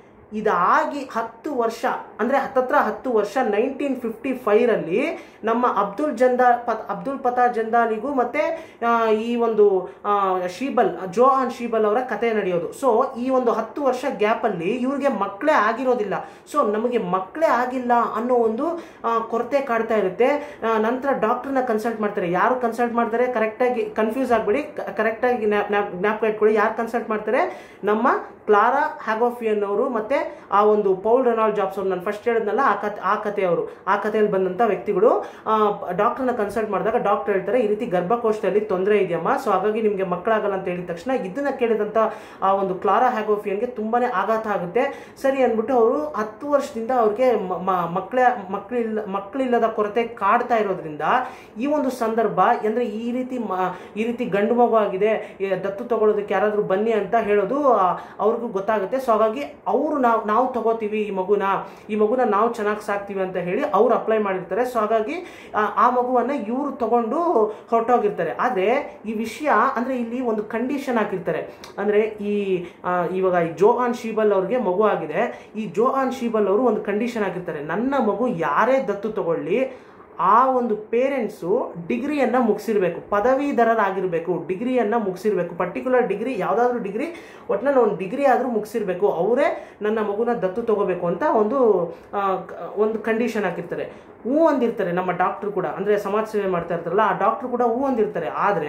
ಇದಾಗಿ ಹತ್ತು ವರ್ಷ ಅಂದರೆ ಹತ್ತತ್ರ ಹತ್ತು ವರ್ಷ ನೈನ್ಟೀನ್ ಫಿಫ್ಟಿ ಫೈರಲ್ಲಿ ನಮ್ಮ ಅಬ್ದುಲ್ ಜಂದಾ ಪತ್ ಅಬ್ದುಲ್ ಪತಾ ಜಂದಾಲಿಗೂ ಮತ್ತೆ ಆ, ಈ ಒಂದು ಆ, ಶೀಬಲ್ ಜೋಹಾನ್ ಶೀಬಲ್ ಅವರ ಕತೆ ನಡೆಯೋದು ಸೊ ಈ ಒಂದು ಹತ್ತು ವರ್ಷ ಗ್ಯಾಪಲ್ಲಿ ಇವ್ರಿಗೆ ಮಕ್ಕಳೇ ಆಗಿರೋದಿಲ್ಲ ಸೊ ನಮಗೆ ಮಕ್ಕಳೇ ಆಗಿಲ್ಲ ಅನ್ನೋ ಒಂದು ಆ, ಕೊರತೆ ಕಾಡ್ತಾ ಇರುತ್ತೆ ಆ, ನಂತರ ಡಾಕ್ಟರ್ನ ಕನ್ಸಲ್ಟ್ ಮಾಡ್ತಾರೆ ಯಾರು ಕನ್ಸಲ್ಟ್ ಮಾಡ್ತಾರೆ ಕರೆಕ್ಟಾಗಿ ಕನ್ಫ್ಯೂಸ್ ಆಗಬೇಡಿ ಕರೆಕ್ಟಾಗಿ ಜ್ಞಾಪಕ ಇಟ್ಕೊಳ್ಳಿ ಯಾರು ಕನ್ಸಲ್ಟ್ ಮಾಡ್ತಾರೆ ನಮ್ಮ ಕ್ಲಾರಾ ಹ್ಯಾಗೋಫಿಯನ್ ಅವರು ಮತ್ತೆ ಆ ಒಂದು ಪೌಲ್ ರೆನಾಲ್ಡ್ ಜಾಬ್ಸ್ ಅವ್ರು ನಾನು ಫಸ್ಟ್ ಹೇಳಿದ್ನಲ್ಲ ಆ ಕತೆ ಆ ಕಥೆಯವರು ಆ ಕಥೆಯಲ್ಲಿ ಬಂದಂಥ ವ್ಯಕ್ತಿಗಳು ಡಾಕ್ಟರ್ನ ಕನ್ಸಲ್ಟ್ ಮಾಡಿದಾಗ ಡಾಕ್ಟರ್ ಹೇಳ್ತಾರೆ ಈ ರೀತಿ ಗರ್ಭಕೋಶದಲ್ಲಿ ತೊಂದರೆ ಇದೆಯಮ್ಮ ಸೊ ಹಾಗಾಗಿ ನಿಮಗೆ ಮಕ್ಕಳಾಗಲ್ಲ ಅಂತ ಹೇಳಿದ ತಕ್ಷಣ ಇದನ್ನ ಕೇಳಿದಂಥ ಆ ಒಂದು ಕ್ಲಾರಾ ಹ್ಯಾಗೋಫಿಯನ್ಗೆ ತುಂಬಾನೇ ಆಘಾತ ಆಗುತ್ತೆ ಸರಿ ಅಂದ್ಬಿಟ್ಟು ಅವರು ಹತ್ತು ವರ್ಷದಿಂದ ಅವ್ರಿಗೆ ಮಕ್ಕಳ ಮಕ್ಕಳಿಲ್ಲ ಮಕ್ಕಳಿಲ್ಲದ ಕೊರತೆ ಕಾಡ್ತಾ ಇರೋದ್ರಿಂದ ಈ ಒಂದು ಸಂದರ್ಭ ಅಂದ್ರೆ ಈ ರೀತಿ ಮ- ಈ ರೀತಿ ಗಂಡು ಮಗು ಆಗಿದೆ ಈ ದತ್ತು ತಗೊಳ್ಳೋದಕ್ಕೆ ಯಾರಾದ್ರೂ ಬನ್ನಿ ಅಂತ ಹೇಳೋದು ಆ, ಅವ್ರಿಗೂ ಗೊತ್ತಾಗುತ್ತೆ ಸೊ ಹಾಗಾಗಿ ಅವರು ನಾವು ನಾವು ತಗೋತೀವಿ ಈ ಮಗುನ ಈ ಮಗುನ ನಾವು ಚೆನ್ನಾಗಿ ಸಾಕ್ತೀವಿ ಅಂತ ಹೇಳಿ ಅವ್ರು ಅಪ್ಲೈ ಮಾಡಿರ್ತಾರೆ ಸೊ ಹಾಗಾಗಿ ಆ- ಆ ಮಗುವನ್ನ ಇವರು ತಗೊಂಡು ಹೊರಟೋಗಿರ್ತಾರೆ ಆದರೆ ಈ ವಿಷಯ ಅಂದ್ರೆ ಇಲ್ಲಿ ಒಂದು ಕಂಡೀಷನ್ ಹಾಕಿರ್ತಾರೆ ಅಂದ್ರೆ ಈ ಆ, ಇವಾಗ ಈ ಜೋಹಾನ್ ಶೀಬಲ್ ಅವ್ರಿಗೆ ಮಗು ಆಗಿದೆ ಈ ಜೋಹಾನ್ ಶೀಬಲ್ ಅವರು ಒಂದು ಕಂಡೀಷನ್ ಹಾಕಿರ್ತಾರೆ ನನ್ನ ಮಗು ಯಾರೇ ದತ್ತು ತಗೊಳ್ಳಿ ಆ ಒಂದು ಪೇರೆಂಟ್ಸು ಡಿಗ್ರಿಯನ್ನು ಮುಗಿಸಿರ್ಬೇಕು ಪದವೀಧರರಾಗಿರಬೇಕು ಡಿಗ್ರಿಯನ್ನು ಮುಗಿಸಿರ್ಬೇಕು ಪರ್ಟಿಕ್ಯುಲರ್ ಡಿಗ್ರಿ ಯಾವುದಾದ್ರೂ ಡಿಗ್ರಿ ಒಟ್ಟಿನಲ್ಲಿ ಒಂದು ಡಿಗ್ರಿ ಆದರೂ ಮುಗಿಸಿರ್ಬೇಕು ಅವರೇ ನನ್ನ ಮಗುನ ದತ್ತು ತಗೋಬೇಕು ಅಂತ ಒಂದು ಆ, ಕ- ಒಂದು ಕಂಡೀಷನ್ ಹಾಕಿರ್ತಾರೆ ಹೂ ಅಂದಿರ್ತಾರೆ ನಮ್ಮ ಡಾಕ್ಟ್ರು ಕೂಡ ಅಂದರೆ ಸಮಾಜ ಸೇವೆ ಮಾಡ್ತಾ ಇರ್ತಾರಲ್ಲ ಆ ಡಾಕ್ಟ್ರು ಕೂಡ ಹೂ ಅಂದಿರ್ತಾರೆ ಆದರೆ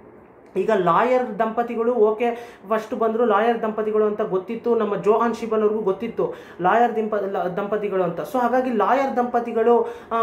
ಈಗ ಲಾಯರ್ ದಂಪತಿಗಳು ಓಕೆ ಫಸ್ಟ್ ಬಂದರು ಲಾಯರ್ ದಂಪತಿಗಳು ಅಂತ ಗೊತ್ತಿತ್ತು ನಮ್ಮ ಜೋಹಾನ್ ಶಿಬಲ್ ಅವ್ರಿಗೂ ಗೊತ್ತಿತ್ತು ಲಾಯರ್ ದಿಂಪ ಲ- ದಂಪತಿಗಳು ಅಂತ ಸೊ ಹಾಗಾಗಿ ಲಾಯರ್ ದಂಪತಿಗಳು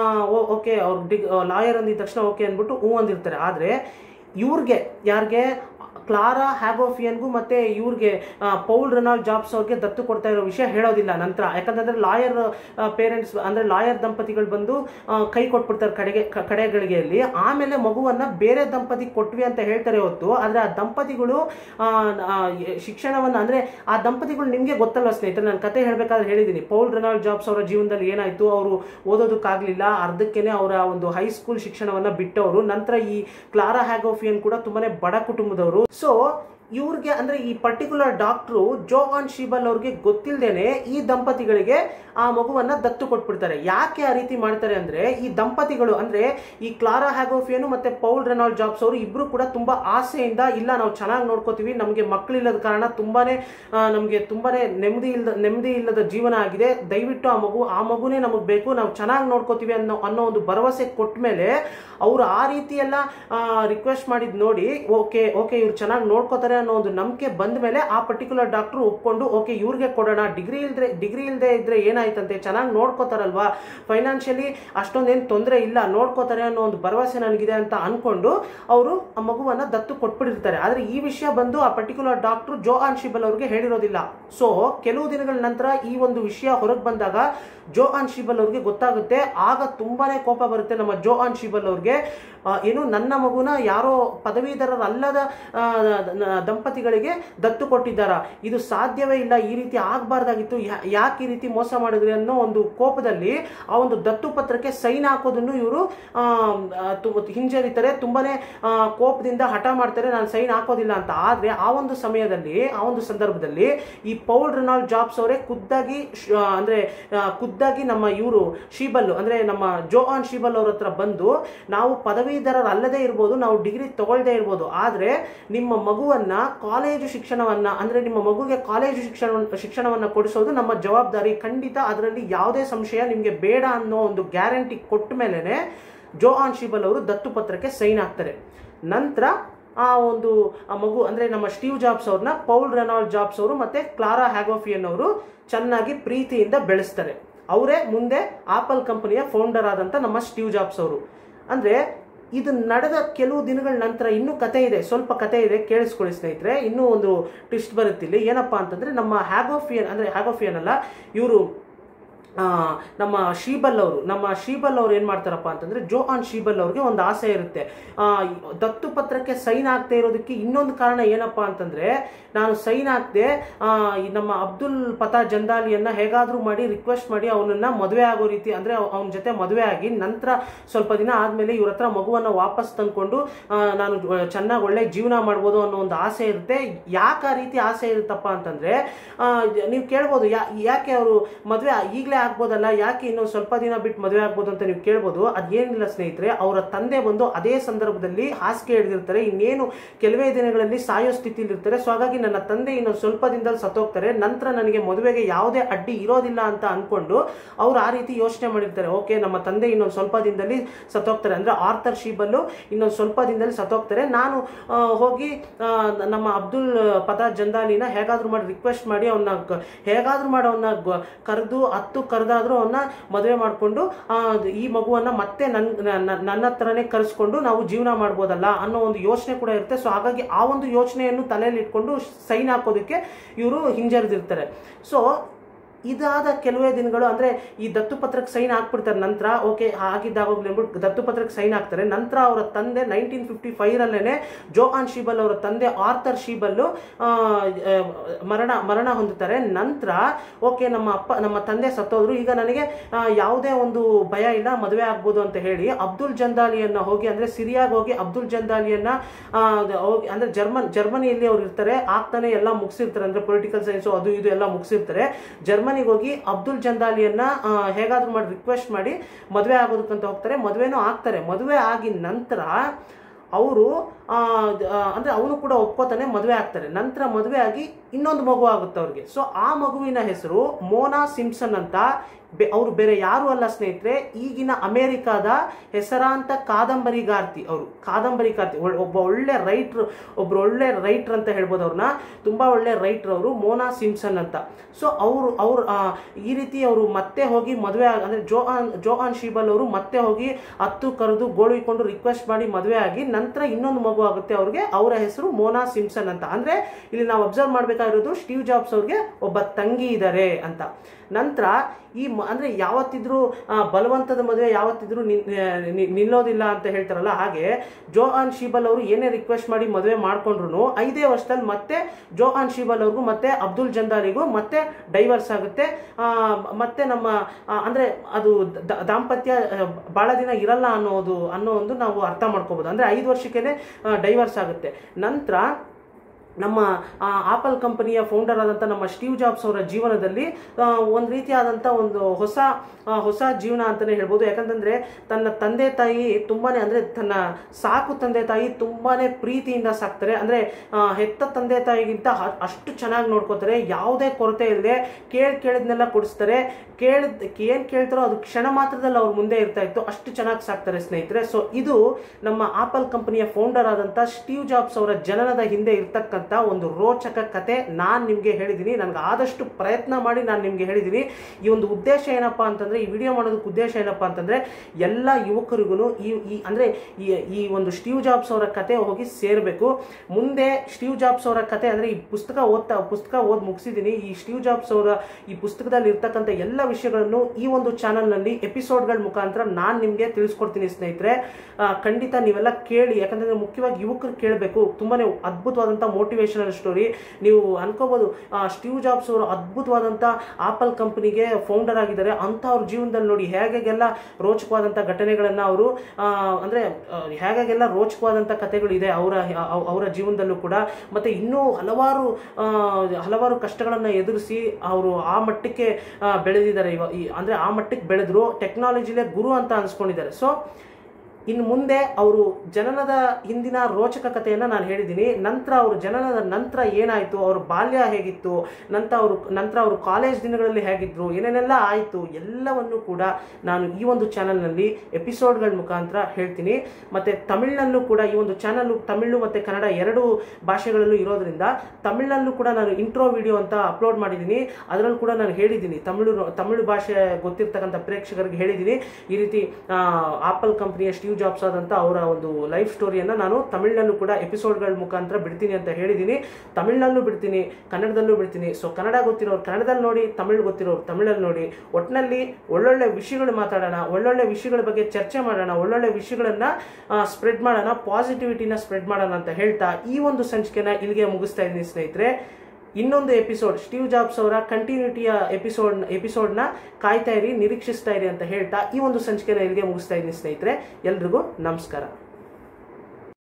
ಓಕೆ ಅವ್ರು ಡಿಗ್ ಲಾಯರ್ ಅಂದಿದ ತಕ್ಷಣ ಓಕೆ ಅಂದ್ಬಿಟ್ಟು ಹ್ಞೂ ಅಂದಿರ್ತಾರೆ ಆದರೆ ಇವ್ರಿಗೆ ಯಾರಿಗೆ ಕ್ಲಾರಾ ಹ್ಯಾಗೋಫಿಯನ್ಗೂ ಮತ್ತೆ ಇವ್ರಿಗೆ ಆ, ಪೌಲ್ ರೆನಾಲ್ಡ್ ಜಾಬ್ಸ್ ಅವ್ರಿಗೆ ದತ್ತು ಕೊಡ್ತಾ ಇರೋ ವಿಷಯ ಹೇಳೋದಿಲ್ಲ ನಂತರ ಯಾಕಂತಂದ್ರೆ ಲಾಯರ್ ಪೇರೆಂಟ್ಸ್ ಅಂದ್ರೆ ಲಾಯರ್ ದಂಪತಿಗಳು ಬಂದು ಆ, ಕೈ ಕೊಟ್ಬಿಡ್ತಾರೆ ಕಡೆಗೆ ಕ- ಕಡೆಗಳಿಗೆಯಲ್ಲಿ ಆಮೇಲೆ ಮಗುವನ್ನ ಬೇರೆ ದಂಪತಿ ಕೊಟ್ವಿ ಅಂತ ಹೇಳ್ತಾರೆ ಹೊತ್ತು ಆದ್ರೆ ಆ ದಂಪತಿಗಳು ಆ, ಆ, ಎ- ಶಿಕ್ಷಣವನ್ನ ಅಂದ್ರೆ ಆ ದಂಪತಿಗಳು ನಿಮ್ಗೆ ಗೊತ್ತಲ್ವ ಸ್ನೇಹಿತರೆ ನಾನು ಕತೆ ಹೇಳ್ಬೇಕಾದ್ರೆ ಹೇಳಿದ್ದೀನಿ ಪೌಲ್ ರೆನಾಲ್ಡ್ ಜಾಬ್ಸ್ ಅವರ ಜೀವನದಲ್ಲಿ ಏನಾಯ್ತು ಅವರು ಓದೋದಕ್ಕಾಗ್ಲಿಲ್ಲ ಅರ್ಧಕ್ಕೇನೆ ಅವರ ಒಂದು ಹೈಸ್ಕೂಲ್ ಶಿಕ್ಷಣವನ್ನ ಬಿಟ್ಟವರು ನಂತರ ಈ ಕ್ಲಾರಾ ಹ್ಯಾಗೋಫಿಯನ್ ಕೂಡ ತುಂಬಾನೇ ಬಡ ಕುಟುಂಬದವರು ಸೊ ಇವ್ರಿಗೆ ಅಂದ್ರೆ ಈ ಪರ್ಟಿಕ್ಯುಲರ್ ಡಾಕ್ಟ್ರು ಜೋಹಾನ್ ಶೀಬಲ್ ಅವ್ರಿಗೆ ಗೊತ್ತಿಲ್ಲದೇನೆ ಈ ದಂಪತಿಗಳಿಗೆ ಆ ಮಗುವನ್ನ ದತ್ತು ಕೊಟ್ಬಿಡ್ತಾರೆ ಯಾಕೆ ಆ ರೀತಿ ಮಾಡ್ತಾರೆ ಅಂದ್ರೆ ಈ ದಂಪತಿಗಳು ಅಂದ್ರೆ ಈ ಕ್ಲಾರಾ ಹ್ಯಾಗೋಫಿಯನು ಮತ್ತೆ ಪೌಲ್ ರೆನಾಲ್ಡ್ ಜಾಬ್ಸ್ ಅವರು ಇಬ್ರು ಕೂಡ ತುಂಬಾ ಆಸೆಯಿಂದ ಇಲ್ಲ ನಾವು ಚೆನ್ನಾಗಿ ನೋಡ್ಕೋತೀವಿ ನಮಗೆ ಮಕ್ಕಳಿಲ್ಲದ ಕಾರಣ ತುಂಬಾನೇ ಆ, ನಮ್ಗೆ ತುಂಬಾನೇ ನೆಮ್ಮದಿ ಇಲ್ಲದ ನೆಮ್ಮದಿ ಇಲ್ಲದ ಜೀವನ ಆಗಿದೆ ದಯವಿಟ್ಟು ಆ ಮಗು ಆ ಮಗುನೇ ನಮಗೆ ಬೇಕು ನಾವು ಚೆನ್ನಾಗಿ ನೋಡ್ಕೋತೀವಿ ಅನ್ನೋ ಅನ್ನೋ ಒಂದು ಭರವಸೆ ಕೊಟ್ಟ ಮೇಲೆ ಅವರು ಆ ರೀತಿ ಎಲ್ಲ ರಿಕ್ವೆಸ್ಟ್ ಮಾಡಿದ್ ನೋಡಿ ಓಕೆ ಓಕೆ ಇವ್ರು ಚೆನ್ನಾಗಿ ನೋಡ್ಕೋತಾರೆ ಅನ್ನೋ ಒಂದು ನಂಬಿಕೆ ಬಂದ ಮೇಲೆ ಆ ಪರ್ಟಿಕ್ಯುಲರ್ ಡಾಕ್ಟರ್ ಒಪ್ಕೊಂಡು ಓಕೆ ಇವ್ರಿಗೆ ಕೊಡೋಣ ಡಿಗ್ರಿ ಇಲ್ದ್ರೆ ಡಿಗ್ರಿ ಇಲ್ಲದೆ ಇದ್ರೆ ಏನಾಯ್ತಂತೆ ಚೆನ್ನಾಗಿ ನೋಡ್ಕೋತಾರಲ್ವಾ ಫೈನಾನ್ಷಿಯಲಿ ಅಷ್ಟೊಂದೇನು ತೊಂದರೆ ಇಲ್ಲ ನೋಡ್ಕೋತಾರೆ ಅನ್ನೋ ಒಂದು ಭರವಸೆ ನನಗಿದೆ ಅಂತ ಅನ್ಕೊಂಡು ಅವರು ಆ ಮಗುವನ್ನ ದತ್ತು ಕೊಟ್ಬಿಟ್ಟಿರ್ತಾರೆ ಆದ್ರೆ ಈ ವಿಷಯ ಬಂದು ಆ ಪರ್ಟಿಕ್ಯುಲರ್ ಡಾಕ್ಟರ್ ಜೋ ಆನ್ಶಿಬಲ್ ಅವ್ರಿಗೆ ಹೇಳಿರೋದಿಲ್ಲ ಸೊ ಕೆಲವು ದಿನಗಳ ನಂತರ ಈ ಒಂದು ವಿಷಯ ಹೊರಗೆ ಬಂದಾಗ ಜೋ ಆನ್ಶಿಬಲ್ ಅವ್ರಿಗೆ ಗೊತ್ತಾಗುತ್ತೆ ಆಗ ತುಂಬಾನೇ ಕೋಪ ಬರುತ್ತೆ ನಮ್ಮ ಜೋ ಆನ್ಶಿಬಲ್ ಅವ್ರಿಗೆ ಆ, ಏನು ನನ್ನ ಮಗುನ ಯಾರೋ ಪದವೀಧರರಲ್ಲದ ಆ, ನ- ದಂಪತಿಗಳಿಗೆ ದತ್ತು ಕೊಟ್ಟಿದ್ದಾರ ಇದು ಸಾಧ್ಯವೇ ಇಲ್ಲ ಈ ರೀತಿ ಆಗಬಾರ್ದಾಗಿತ್ತು ಯಾಕೆ ಈ ರೀತಿ ಮೋಸ ಮಾಡಿದ್ರಿ ಅನ್ನೋ ಒಂದು ಕೋಪದಲ್ಲಿ ಆ ಒಂದು ದತ್ತು ಪತ್ರಕ್ಕೆ ಸೈನ್ ಹಾಕೋದನ್ನು ಇವರು ಹಿಂಜರಿತಾರೆ ತುಂಬಾನೇ ಆ, ಕೋಪದಿಂದ ಹಠ ಮಾಡ್ತಾರೆ ನಾನು ಸೈನ್ ಹಾಕೋದಿಲ್ಲ ಅಂತ ಆದ್ರೆ ಆ ಒಂದು ಸಮಯದಲ್ಲಿ ಆ ಒಂದು ಸಂದರ್ಭದಲ್ಲಿ ಈ ಪೌಲ್ ರೆನಾಲ್ಡ್ ಜಾಬ್ಸ್ ಅವರೇ ಖುದ್ದಾಗಿ ಶ- ಆ, ಅಂದ್ರೆ ಆ, ಖುದ್ದಾಗಿ ನಮ್ಮ ಇವರು ಶೀಬಲ್ ಅಂದ್ರೆ ನಮ್ಮ ಜೋಹಾನ್ ಶೀಬಲ್ ಅವ್ರ ಹತ್ರ ಬಂದು ನಾವು ಪದವೀಧರರಲ್ಲದೆ ಇರ್ಬೋದು ನಾವು ಡಿಗ್ರಿ ತಗೊಳ್ದೇ ಇರ್ಬೋದು ಆದ್ರೆ ನಿಮ್ಮ ಮಗುವನ್ನ ಕಾಲೇಜು ಶಿಕ್ಷಣವನ್ನ ಅಂದ್ರೆ ನಿಮ್ಮ ಮಗುಗೆ ಕಾಲೇಜು ಶಿಕ್ಷಣ ಶಿಕ್ಷಣವನ್ನ ಕೊಡಿಸೋದು ನಮ್ಮ ಜವಾಬ್ದಾರಿ ಖಂಡಿತ ಅದರಲ್ಲಿ ಯಾವುದೇ ಸಂಶಯ ನಿಮ್ಗೆ ಬೇಡ ಅನ್ನೋ ಒಂದು ಗ್ಯಾರಂಟಿ ಕೊಟ್ಟ ಮೇಲೆನೆ ಜೋಹಾನ್ ಶಿಬಲ್ ಅವರು ದತ್ತು ಪತ್ರಕ್ಕೆ ಸೈನ್ ಹಾಕ್ತಾರೆ ನಂತರ ಆ ಒಂದು ಆ ಮಗು ಅಂದ್ರೆ ನಮ್ಮ ಸ್ಟೀವ್ ಜಾಬ್ಸ್ ಅವ್ರನ್ನ ಪೌಲ್ ರೆನಾಲ್ಡ್ ಜಾಬ್ಸ್ ಅವರು ಮತ್ತೆ ಕ್ಲಾರಾ ಹ್ಯಾಗೋಫಿಯನ್ ಅವರು ಚೆನ್ನಾಗಿ ಪ್ರೀತಿಯಿಂದ ಬೆಳೆಸ್ತಾರೆ ಅವರೇ ಮುಂದೆ ಆಪಲ್ ಕಂಪನಿಯ ಫೌಂಡರ್ ಆದಂತ ನಮ್ಮ ಸ್ಟೀವ್ ಜಾಬ್ಸ್ ಅವರು ಅಂದ್ರೆ ಇದು ನಡೆದ ಕೆಲವು ದಿನಗಳ ನಂತರ ಇನ್ನೂ ಕತೆ ಇದೆ ಸ್ವಲ್ಪ ಕತೆ ಇದೆ ಕೇಳಿಸ್ಕೊಳ್ಳಿ ಸ್ನೇಹಿತರೆ ಇನ್ನೂ ಒಂದು ಟ್ವಿಸ್ಟ್ ಬರುತ್ತೆ ಇಲ್ಲಿ ಏನಪ್ಪಾ ಅಂತಂದ್ರೆ ನಮ್ಮ ಹ್ಯಾಗೋಫಿಯನ್ ಅಂದ್ರೆ ಹ್ಯಾಗೋಫಿಯನ್ ಅಲ್ಲ ಇವರು ಆ, ನಮ್ಮ ಶೀಬಲ್ ಅವರು ನಮ್ಮ ಶೀಬಲ್ ಅವ್ರು ಏನ್ ಮಾಡ್ತಾರಪ್ಪ ಅಂತಂದ್ರೆ ಜೋಹಾನ್ ಶೀಬಲ್ ಅವ್ರಿಗೆ ಒಂದು ಆಸೆ ಇರುತ್ತೆ ಆ, ದತ್ತು ಪತ್ರಕ್ಕೆ ಸೈನ್ ಆಗ್ತಾ ಇರೋದಕ್ಕೆ ಇನ್ನೊಂದು ಕಾರಣ ಏನಪ್ಪಾ ಅಂತಂದ್ರೆ ನಾನು ಸೈನ್ ಹಾಕ್ದೆ ನಮ್ಮ ಅಬ್ದುಲ್ ಪತಾ ಜಂದಾಲಿಯನ್ನ ಹೇಗಾದ್ರೂ ಮಾಡಿ ರಿಕ್ವೆಸ್ಟ್ ಮಾಡಿ ಅವನನ್ನ ಮದುವೆ ಆಗೋ ರೀತಿ ಅಂದ್ರೆ ಅವನ ಜೊತೆ ಮದುವೆ ಆಗಿ ನಂತರ ಸ್ವಲ್ಪ ದಿನ ಆದ್ಮೇಲೆ ಇವ್ರ ಹತ್ರ ಮಗುವನ್ನ ವಾಪಸ್ ತಂದ್ಕೊಂಡು ಆ, ನಾನು ಚೆನ್ನಾಗಿ ಒಳ್ಳೆ ಜೀವನ ಮಾಡ್ಬೋದು ಅನ್ನೋ ಒಂದು ಆಸೆ ಇರುತ್ತೆ ಯಾಕೆ ಆ ರೀತಿ ಆಸೆ ಇರುತ್ತಪ್ಪ ಅಂತಂದ್ರೆ ಆ, ನೀವು ಕೇಳ್ಬೋದು ಯಾ ಯಾಕೆ ಅವರು ಮದುವೆ ಈಗಲೇ ಆಗ್ಬೋದಲ್ಲ ಯಾಕೆ ಇನ್ನೊಂದು ಸ್ವಲ್ಪ ದಿನ ಬಿಟ್ಟು ಮದುವೆ ಆಗ್ಬೋದು ಅಂತ ನೀವು ಕೇಳ್ಬೋದು ಅದೇನಿಲ್ಲ ಸ್ನೇಹಿತರೆ ಅವರ ತಂದೆ ಬಂದು ಅದೇ ಸಂದರ್ಭದಲ್ಲಿ ಹಾಸಿಗೆ ಹಿಡಿದಿರ್ತಾರೆ ಇನ್ನೇನು ಕೆಲವೇ ದಿನಗಳಲ್ಲಿ ಸಾಯೋ ಸ್ಥಿತಿಲಿ ಇರ್ತಾರೆ ಸೊ ಹಾಗಾಗಿ ನನ್ನ ತಂದೆ ಇನ್ನೊಂದು ಸ್ವಲ್ಪ ದಿನದಲ್ಲಿ ಸತ್ತೋಗ್ತಾರೆ ನಂತರ ನನಗೆ ಮದುವೆಗೆ ಯಾವುದೇ ಅಡ್ಡಿ ಇರೋದಿಲ್ಲ ಅಂತ ಅನ್ಕೊಂಡು ಅವ್ರು ಆ ರೀತಿ ಯೋಚನೆ ಮಾಡಿರ್ತಾರೆ ಓಕೆ ನಮ್ಮ ತಂದೆ ಇನ್ನೊಂದು ಸ್ವಲ್ಪ ದಿನದಲ್ಲಿ ಸತ್ತೋಗ್ತಾರೆ ಅಂದ್ರೆ ಆರ್ಥರ್ ಶೀಬಲ್ಲು ಇನ್ನೊಂದು ಸ್ವಲ್ಪ ದಿನದಲ್ಲಿ ಸತ್ತೋಗ್ತಾರೆ ನಾನು ಆ, ಹೋಗಿ ಆ, ನಮ್ಮ ಅಬ್ದುಲ್ ಪತಾ ಜಂದಾಲಿನ ಹೇಗಾದ್ರೂ ಮಾಡಿ ರಿಕ್ವೆಸ್ಟ್ ಮಾಡಿ ಅವನ್ನ ಹೇಗಾದ್ರೂ ಮಾಡಿ ಅವನ್ನ ಕರೆದು ಹತ್ತು ಕರೆದಾದ್ರೂ ಅವನ್ನ ಮದುವೆ ಮಾಡಿಕೊಂಡು ಈ ಮಗುವನ್ನ ಮತ್ತೆ ನನ್ ನ- ನನ್ನ ಹತ್ರನೇ ಕರೆಸ್ಕೊಂಡು ನಾವು ಜೀವನ ಮಾಡ್ಬೋದಲ್ಲ ಅನ್ನೋ ಒಂದು ಯೋಚನೆ ಕೂಡ ಇರುತ್ತೆ ಸೊ ಹಾಗಾಗಿ ಆ ಒಂದು ಯೋಚನೆಯನ್ನು ತಲೆಯಲ್ಲಿ ಇಟ್ಕೊಂಡು ಸೈನ್ ಹಾಕೋದಕ್ಕೆ ಇವರು ಹಿಂಜರಿದಿರ್ತಾರೆ ಸೊ ಇದಾದ ಕೆಲವೇ ದಿನಗಳು ಅಂದ್ರೆ ಈ ದತ್ತುಪತ್ರಕ್ಕೆ ಸೈನ್ ಹಾಕ್ಬಿಡ್ತಾರೆ ನಂತರ ಓಕೆ ಆಗಿದ್ದಾಗೋಗ್ಲಿ ಅಂದ್ಬಿಟ್ಟು ದತ್ತುಪತ್ರಕ್ಕೆ ಸೈನ್ ಹಾಕ್ತಾರೆ ನಂತರ ಅವರ ತಂದೆ ನೈನ್ಟೀನ್ ಫಿಫ್ಟಿ ಫೈವ್ರಲ್ಲೇನೆ ಜೋಹಾನ್ ಶೀಬಲ್ ಅವರ ತಂದೆ ಆರ್ಥರ್ ಶೀಬಲ್ಲು ಆ, ಆ, ಮರಣ ಮರಣ ಹೊಂದುತ್ತಾರೆ ನಂತರ ಓಕೆ ನಮ್ಮ ಅಪ್ಪ ನಮ್ಮ ತಂದೆ ಸತ್ತೋದ್ರು ಈಗ ನನಗೆ ಆ, ಯಾವುದೇ ಒಂದು ಭಯ ಇಲ್ಲ ಮದುವೆ ಆಗ್ಬೋದು ಅಂತ ಹೇಳಿ ಅಬ್ದುಲ್ ಜಂದಾಲಿಯನ್ನ ಹೋಗಿ ಅಂದ್ರೆ ಸಿರಿಯಾಗ ಹೋಗಿ ಅಬ್ದುಲ್ ಜಂದಾಲಿಯನ್ನ ಆ, ಹೋಗಿ ಅಂದ್ರೆ ಜರ್ಮನ್ ಜರ್ಮನಿಯಲ್ಲಿ ಅವ್ರು ಇರ್ತಾರೆ ಆಗ್ತಾನೆ ಎಲ್ಲ ಮುಗಿಸಿರ್ತಾರೆ ಅಂದ್ರೆ ಪೊಲಿಟಿಕಲ್ ಸೈನ್ಸ್ ಅದು ಇದು ಎಲ್ಲ ಮುಗಿಸಿರ್ತಾರೆ ಜರ್ಮನಿಗೆ ಹೋಗಿ ಅಬ್ದುಲ್ ಜಂದಾಲಿಯನ್ನ ಆ, ಹೇಗಾದ್ರೂ ಮಾಡಿ ರಿಕ್ವೆಸ್ಟ್ ಮಾಡಿ ಮದುವೆ ಆಗೋದಕ್ಕಂತ ಹೋಗ್ತಾರೆ ಮದುವೆನೂ ಆಗ್ತಾರೆ ಮದುವೆ ಆಗಿ ನಂತರ ಅವರು ಅಂದ್ರೆ ಅವನು ಕೂಡ ಒಪ್ಕೋತಾನೆ ಮದುವೆ ಆಗ್ತಾರೆ ನಂತರ ಮದುವೆ ಆಗಿ ಇನ್ನೊಂದು ಮಗು ಆಗುತ್ತೆ ಅವ್ರಿಗೆ ಸೊ ಆ ಮಗುವಿನ ಹೆಸರು ಮೋನಾ ಸಿಂಪ್ಸನ್ ಅಂತ ಬೆ ಅವರು ಬೇರೆ ಯಾರು ಅಲ್ಲ ಸ್ನೇಹಿತರೆ ಈಗಿನ ಅಮೆರಿಕಾದ ಹೆಸರಾಂತ ಕಾದಂಬರಿಗಾರ್ತಿ ಅವರು ಕಾದಂಬರಿಗಾರ್ತಿ ಒಳ್- ಒಬ್ಬ ಒಳ್ಳೆ ರೈಟ್ರ್ ಒಬ್ರು ಒಳ್ಳೆ ರೈಟ್ರ್ ಅಂತ ಹೇಳ್ಬೋದು ಅವ್ರನ್ನ ತುಂಬಾ ಒಳ್ಳೆ ರೈಟ್ರ್ ಅವರು ಮೋನಾ ಸಿಂಪ್ಸನ್ ಅಂತ ಸೊ ಅವರು ಅವ್ರು ಆ, ಈ ರೀತಿ ಅವರು ಮತ್ತೆ ಹೋಗಿ ಮದುವೆ ಆಗ ಅಂದ್ರೆ ಜೋಹಾನ್ ಜೋಹಾನ್ ಶೀಬಲ್ ಅವರು ಮತ್ತೆ ಹೋಗಿ ಹತ್ತು ಕರೆದು ಗೋಳು ಇಟ್ಕೊಂಡು ರಿಕ್ವೆಸ್ಟ್ ಮಾಡಿ ಮದುವೆ ಆಗಿ ನಂತರ ಇನ್ನೊಂದು ಮಗು ಆಗುತ್ತೆ ಅವ್ರಿಗೆ ಅವರ ಹೆಸರು ಮೋನಾ ಸಿಂಪ್ಸನ್ ಅಂತ ಅಂದ್ರೆ ಇಲ್ಲಿ ನಾವು ಅಬ್ಸರ್ವ್ ಮಾಡ್ಬೇಕಾಗಿರೋದು ಸ್ಟೀವ್ ಜಾಬ್ಸ್ ಅವ್ರಿಗೆ ಒಬ್ಬ ತಂಗಿ ಇದ್ದಾರೆ ಅಂತ ನಂತರ ಈ ಮ- ಅಂದ್ರೆ ಯಾವತ್ತಿದ್ರೂ ಆ, ಬಲವಂತದ ಮದುವೆ ಯಾವತ್ತಿದ್ರೂ ನಿನ್- ನಿ- ನಿಲ್ಲೋದಿಲ್ಲ ಅಂತ ಹೇಳ್ತಾರಲ್ಲ ಹಾಗೆ ಜೋಹಾನ್ ಶೀಬಲ್ ಅವರು ಏನೇ ರಿಕ್ವೆಸ್ಟ್ ಮಾಡಿ ಮದುವೆ ಮಾಡ್ಕೊಂಡ್ರು ಐದೇ ವರ್ಷದಲ್ಲಿ ಮತ್ತೆ ಜೋಹಾನ್ ಶೀಬಲ್ ಅವ್ರಿಗೂ ಮತ್ತೆ ಅಬ್ದುಲ್ ಜಂದಾರಿಗೂ ಮತ್ತೆ ಡೈವರ್ಸ್ ಆಗುತ್ತೆ ಆ, ಮತ್ತೆ ನಮ್ಮ ಆ, ಅಂದ್ರೆ ಅದು ದ- ದಾಂಪತ್ಯ ಆ, ಬಹಳ ದಿನ ಇರಲ್ಲ ಅನ್ನೋದು ಅನ್ನೋ ಒಂದು ನಾವು ಅರ್ಥ ಮಾಡ್ಕೋಬಹುದು ಅಂದ್ರೆ ಐದು ವರ್ಷಕ್ಕೇನೆ ಡೈವರ್ಸ್ ಆಗುತ್ತೆ ನಂತರ ನಮ್ಮ ಆಪಲ್ ಕಂಪನಿಯ ಫೌಂಡರ್ ಆದಂಥ ನಮ್ಮ ಸ್ಟೀವ್ ಜಾಬ್ಸ್ ಅವರ ಜೀವನದಲ್ಲಿ ಆ, ಒಂದು ರೀತಿಯಾದಂಥ ಒಂದು ಹೊಸ ಆ, ಹೊಸ ಜೀವನ ಅಂತಲೇ ಹೇಳ್ಬೋದು ಯಾಕಂತಂದ್ರೆ ತನ್ನ ತಂದೆ ತಾಯಿ ತುಂಬಾನೇ ಅಂದ್ರೆ ತನ್ನ ಸಾಕು ತಂದೆ ತಾಯಿ ತುಂಬಾನೇ ಪ್ರೀತಿಯಿಂದ ಸಾಕ್ತಾರೆ ಅಂದ್ರೆ ಆ, ಹೆತ್ತ ತಂದೆ ತಾಯಿಗಿಂತ ಹ- ಅಷ್ಟು ಚೆನ್ನಾಗಿ ನೋಡ್ಕೋತಾರೆ ಯಾವುದೇ ಕೊರತೆ ಇಲ್ಲದೆ ಕೇಳ್ ಕೇಳಿದ್ನೆಲ್ಲ ಕೊಡಿಸ್ತಾರೆ ಕೇಳಿದ್ ಏನ್ ಕೇಳ್ತಾರೋ ಅದು ಕ್ಷಣ ಮಾತ್ರದಲ್ಲಿ ಅವ್ರ ಮುಂದೆ ಇರ್ತಾ ಇತ್ತು ಅಷ್ಟು ಚೆನ್ನಾಗಿ ಸಾಕ್ತಾರೆ ಸ್ನೇಹಿತರೆ ಸೊ ಇದು ನಮ್ಮ ಆಪಲ್ ಕಂಪನಿಯ ಫೌಂಡರ್ ಆದಂತ ಸ್ಟೀವ್ ಜಾಬ್ಸ್ ಅವರ ಜನನದ ಹಿಂದೆ ಇರ್ತಕ್ಕಂಥ ಒಂದು ರೋಚಕ ಕತೆ ನಾನ್ ನಿಮ್ಗೆ ಹೇಳಿದೀನಿ ನನ್ಗೆ ಆದಷ್ಟು ಪ್ರಯತ್ನ ಮಾಡಿ ನಾನು ನಿಮ್ಗೆ ಹೇಳಿದೀನಿ ಈ ಒಂದು ಉದ್ದೇಶ ಏನಪ್ಪಾ ಅಂತಂದ್ರೆ ಈ ವಿಡಿಯೋ ಮಾಡೋದಕ್ಕೆ ಉದ್ದೇಶ ಏನಪ್ಪಾ ಅಂತಂದ್ರೆ ಎಲ್ಲ ಯುವಕರಿಗೂ ಈ ಈ ಅಂದ್ರೆ ಈ ಈ ಒಂದು ಸ್ಟೀವ್ ಜಾಬ್ಸ್ ಅವರ ಕತೆ ಹೋಗಿ ಸೇರ್ಬೇಕು ಮುಂದೆ ಸ್ಟೀವ್ ಜಾಬ್ಸ್ ಅವರ ಕತೆ ಅಂದ್ರೆ ಈ ಪುಸ್ತಕ ಓದ್ತಾ ಪುಸ್ತಕ ಓದ್ ಮುಗಿಸಿದೀನಿ ಈ ಸ್ಟೀವ್ ಜಾಬ್ಸ್ ಅವರ ಈ ಪುಸ್ತಕದಲ್ಲಿ ಇರ್ತಕ್ಕಂಥ ಎಲ್ಲ ವಿಷಯಗಳನ್ನು ಈ ಒಂದು ಚಾನಲ್ನಲ್ಲಿ ಎಪಿಸೋಡ್ಗಳ ಮುಖಾಂತರ ನಾನು ನಿಮಗೆ ತಿಳಿಸ್ಕೊಡ್ತೀನಿ ಸ್ನೇಹಿತರೆ ಆ, ಖಂಡಿತ ನೀವೆಲ್ಲ ಕೇಳಿ ಯಾಕಂದ್ರೆ ಮುಖ್ಯವಾಗಿ ಯುವಕರು ಕೇಳಬೇಕು ತುಂಬಾನೇ ಅದ್ಭುತವಾದಂಥ ಮೋಟಿವೇಶನಲ್ ಸ್ಟೋರಿ ನೀವು ಅನ್ಕೋಬಹುದು ಆ, ಸ್ಟೀವ್ ಜಾಬ್ಸ್ ಅವರು ಅದ್ಭುತವಾದಂಥ ಆಪಲ್ ಕಂಪನಿಗೆ ಫೌಂಡರ್ ಆಗಿದ್ದಾರೆ ಅಂತ ಅವ್ರ ಜೀವನದಲ್ಲಿ ನೋಡಿ ಹೇಗೆಲ್ಲ ರೋಚಕವಾದಂಥ ಘಟನೆಗಳನ್ನ ಅವರು ಅಂದ್ರೆ ಆ, ಹೇಗೆಲ್ಲ ರೋಚಕವಾದಂಥ ಕಥೆಗಳಿದೆ ಅವರ ಅವರ ಜೀವನದಲ್ಲೂ ಕೂಡ ಮತ್ತೆ ಇನ್ನೂ ಹಲವಾರು ಆ, ಹಲವಾರು ಕಷ್ಟಗಳನ್ನ ಎದುರಿಸಿ ಅವರು ಆ ಮಟ್ಟಕ್ಕೆ ಆ, ಬೆಳೆದಿದ್ದಾರೆ ಇವ ಈ- ಅಂದ್ರೆ ಆ ಮಟ್ಟಕ್ಕೆ ಬೆಳೆದ್ರು ಟೆಕ್ನಾಲಜಿಲೇ ಗುರು ಅಂತ ಅನ್ಸ್ಕೊಂಡಿದ್ದಾರೆ ಸೊ ಇನ್ನು ಮುಂದೆ ಅವರು ಜನನದ ಹಿಂದಿನ ರೋಚಕ ಕಥೆಯನ್ನ ನಾನು ಹೇಳಿದ್ದೀನಿ ನಂತರ ಅವರು ಜನನದ ನಂತರ ಏನಾಯ್ತು ಅವ್ರ ಬಾಲ್ಯ ಹೇಗಿತ್ತು ನಂತರ ಅವರು ನಂತರ ಅವರು ಕಾಲೇಜ್ ದಿನಗಳಲ್ಲಿ ಹೇಗಿದ್ರು ಏನೇನೆಲ್ಲ ಆಯಿತು ಎಲ್ಲವನ್ನು ಕೂಡ ನಾನು ಈ ಒಂದು ಚಾನಲ್ನಲ್ಲಿ ಎಪಿಸೋಡ್ಗಳ ಮುಖಾಂತರ ಹೇಳ್ತೀನಿ ಮತ್ತೆ ತಮಿಳ್ನಲ್ಲೂ ಕೂಡ ಈ ಒಂದು ಚಾನಲ್ ತಮಿಳು ಮತ್ತೆ ಕನ್ನಡ ಎರಡು ಭಾಷೆಗಳಲ್ಲೂ ಇರೋದ್ರಿಂದ ತಮಿಳ್ನಲ್ಲೂ ಕೂಡ ನಾನು ಇಂಟ್ರೋ ವಿಡಿಯೋ ಅಂತ ಅಪ್ಲೋಡ್ ಮಾಡಿದ್ದೀನಿ ಅದರಲ್ಲೂ ಕೂಡ ನಾನು ಹೇಳಿದ್ದೀನಿ ತಮಿಳು ತಮಿಳು ಭಾಷೆ ಗೊತ್ತಿರ್ತಕ್ಕಂಥ ಪ್ರೇಕ್ಷಕರಿಗೆ ಹೇಳಿದ್ದೀನಿ ಈ ರೀತಿ ಆಪಲ್ ಕಂಪನಿಯ ಸ್ಟೀವ್ ಜಾಬ್ಸ್ ಆದಂಥ ಅವರ ಒಂದು ಲೈಫ್ ಸ್ಟೋರಿಯನ್ನು ನಾನು ತಮಿಳ್ನಲ್ಲೂ ಕೂಡ ಎಪಿಸೋಡ್ಗಳ ಮುಖಾಂತರ ಬಿಡ್ತೀನಿ ಅಂತ ಹೇಳಿದ್ದೀನಿ ತಮಿಳ್ನಲ್ಲೂ ಬಿಡ್ತೀನಿ ಕನ್ನಡದಲ್ಲೂ ಬಿಡ್ತೀನಿ ಸೊ ಕನ್ನಡ ಗೊತ್ತಿರೋರು ಕನ್ನಡದಲ್ಲಿ ನೋಡಿ ತಮಿಳು ಗೊತ್ತಿರೋರು ತಮಿಳಲ್ಲಿ ನೋಡಿ ಒಟ್ಟಿನಲ್ಲಿ ಒಳ್ಳೊಳ್ಳೆ ವಿಷಯಗಳು ಮಾತಾಡೋಣ ಒಳ್ಳೊಳ್ಳೆ ವಿಷಯಗಳ ಬಗ್ಗೆ ಚರ್ಚೆ ಮಾಡೋಣ ಒಳ್ಳೊಳ್ಳೆ ವಿಷಯಗಳನ್ನ ಸ್ಪ್ರೆಡ್ ಮಾಡೋಣ ಪಾಸಿಟಿವಿಟಿನ ಸ್ಪ್ರೆಡ್ ಮಾಡೋಣ ಅಂತ ಹೇಳ್ತಾ ಈ ಒಂದು ಸಂಚಿಕೆನ ಇಲ್ಲಿಗೆ ಮುಗಿಸ್ತಾ ಇದ್ದೀನಿ ಸ್ನೇಹಿತರೆ ಇನ್ನೊಂದು ಎಪಿಸೋಡ್ ಸ್ಟೀವ್ ಜಾಬ್ಸ್ ಅವರ ಕಂಟಿನ್ಯೂಟಿಯ ಎಪಿಸೋಡ್ ಎಪಿಸೋಡ್ನ ಕಾಯ್ತಾ ಇರಿ ನಿರೀಕ್ಷಿಸ್ತಾ ಇರಿ ಅಂತ ಹೇಳ್ತಾ ಈ ಒಂದು ಸಂಚಿಕೆನ ಇಲ್ಲಿಗೆ ಮುಗಿಸ್ತಾ ಇದ್ದೀನಿ ಸ್ನೇಹಿತರೆ ಎಲ್ರಿಗೂ ನಮಸ್ಕಾರ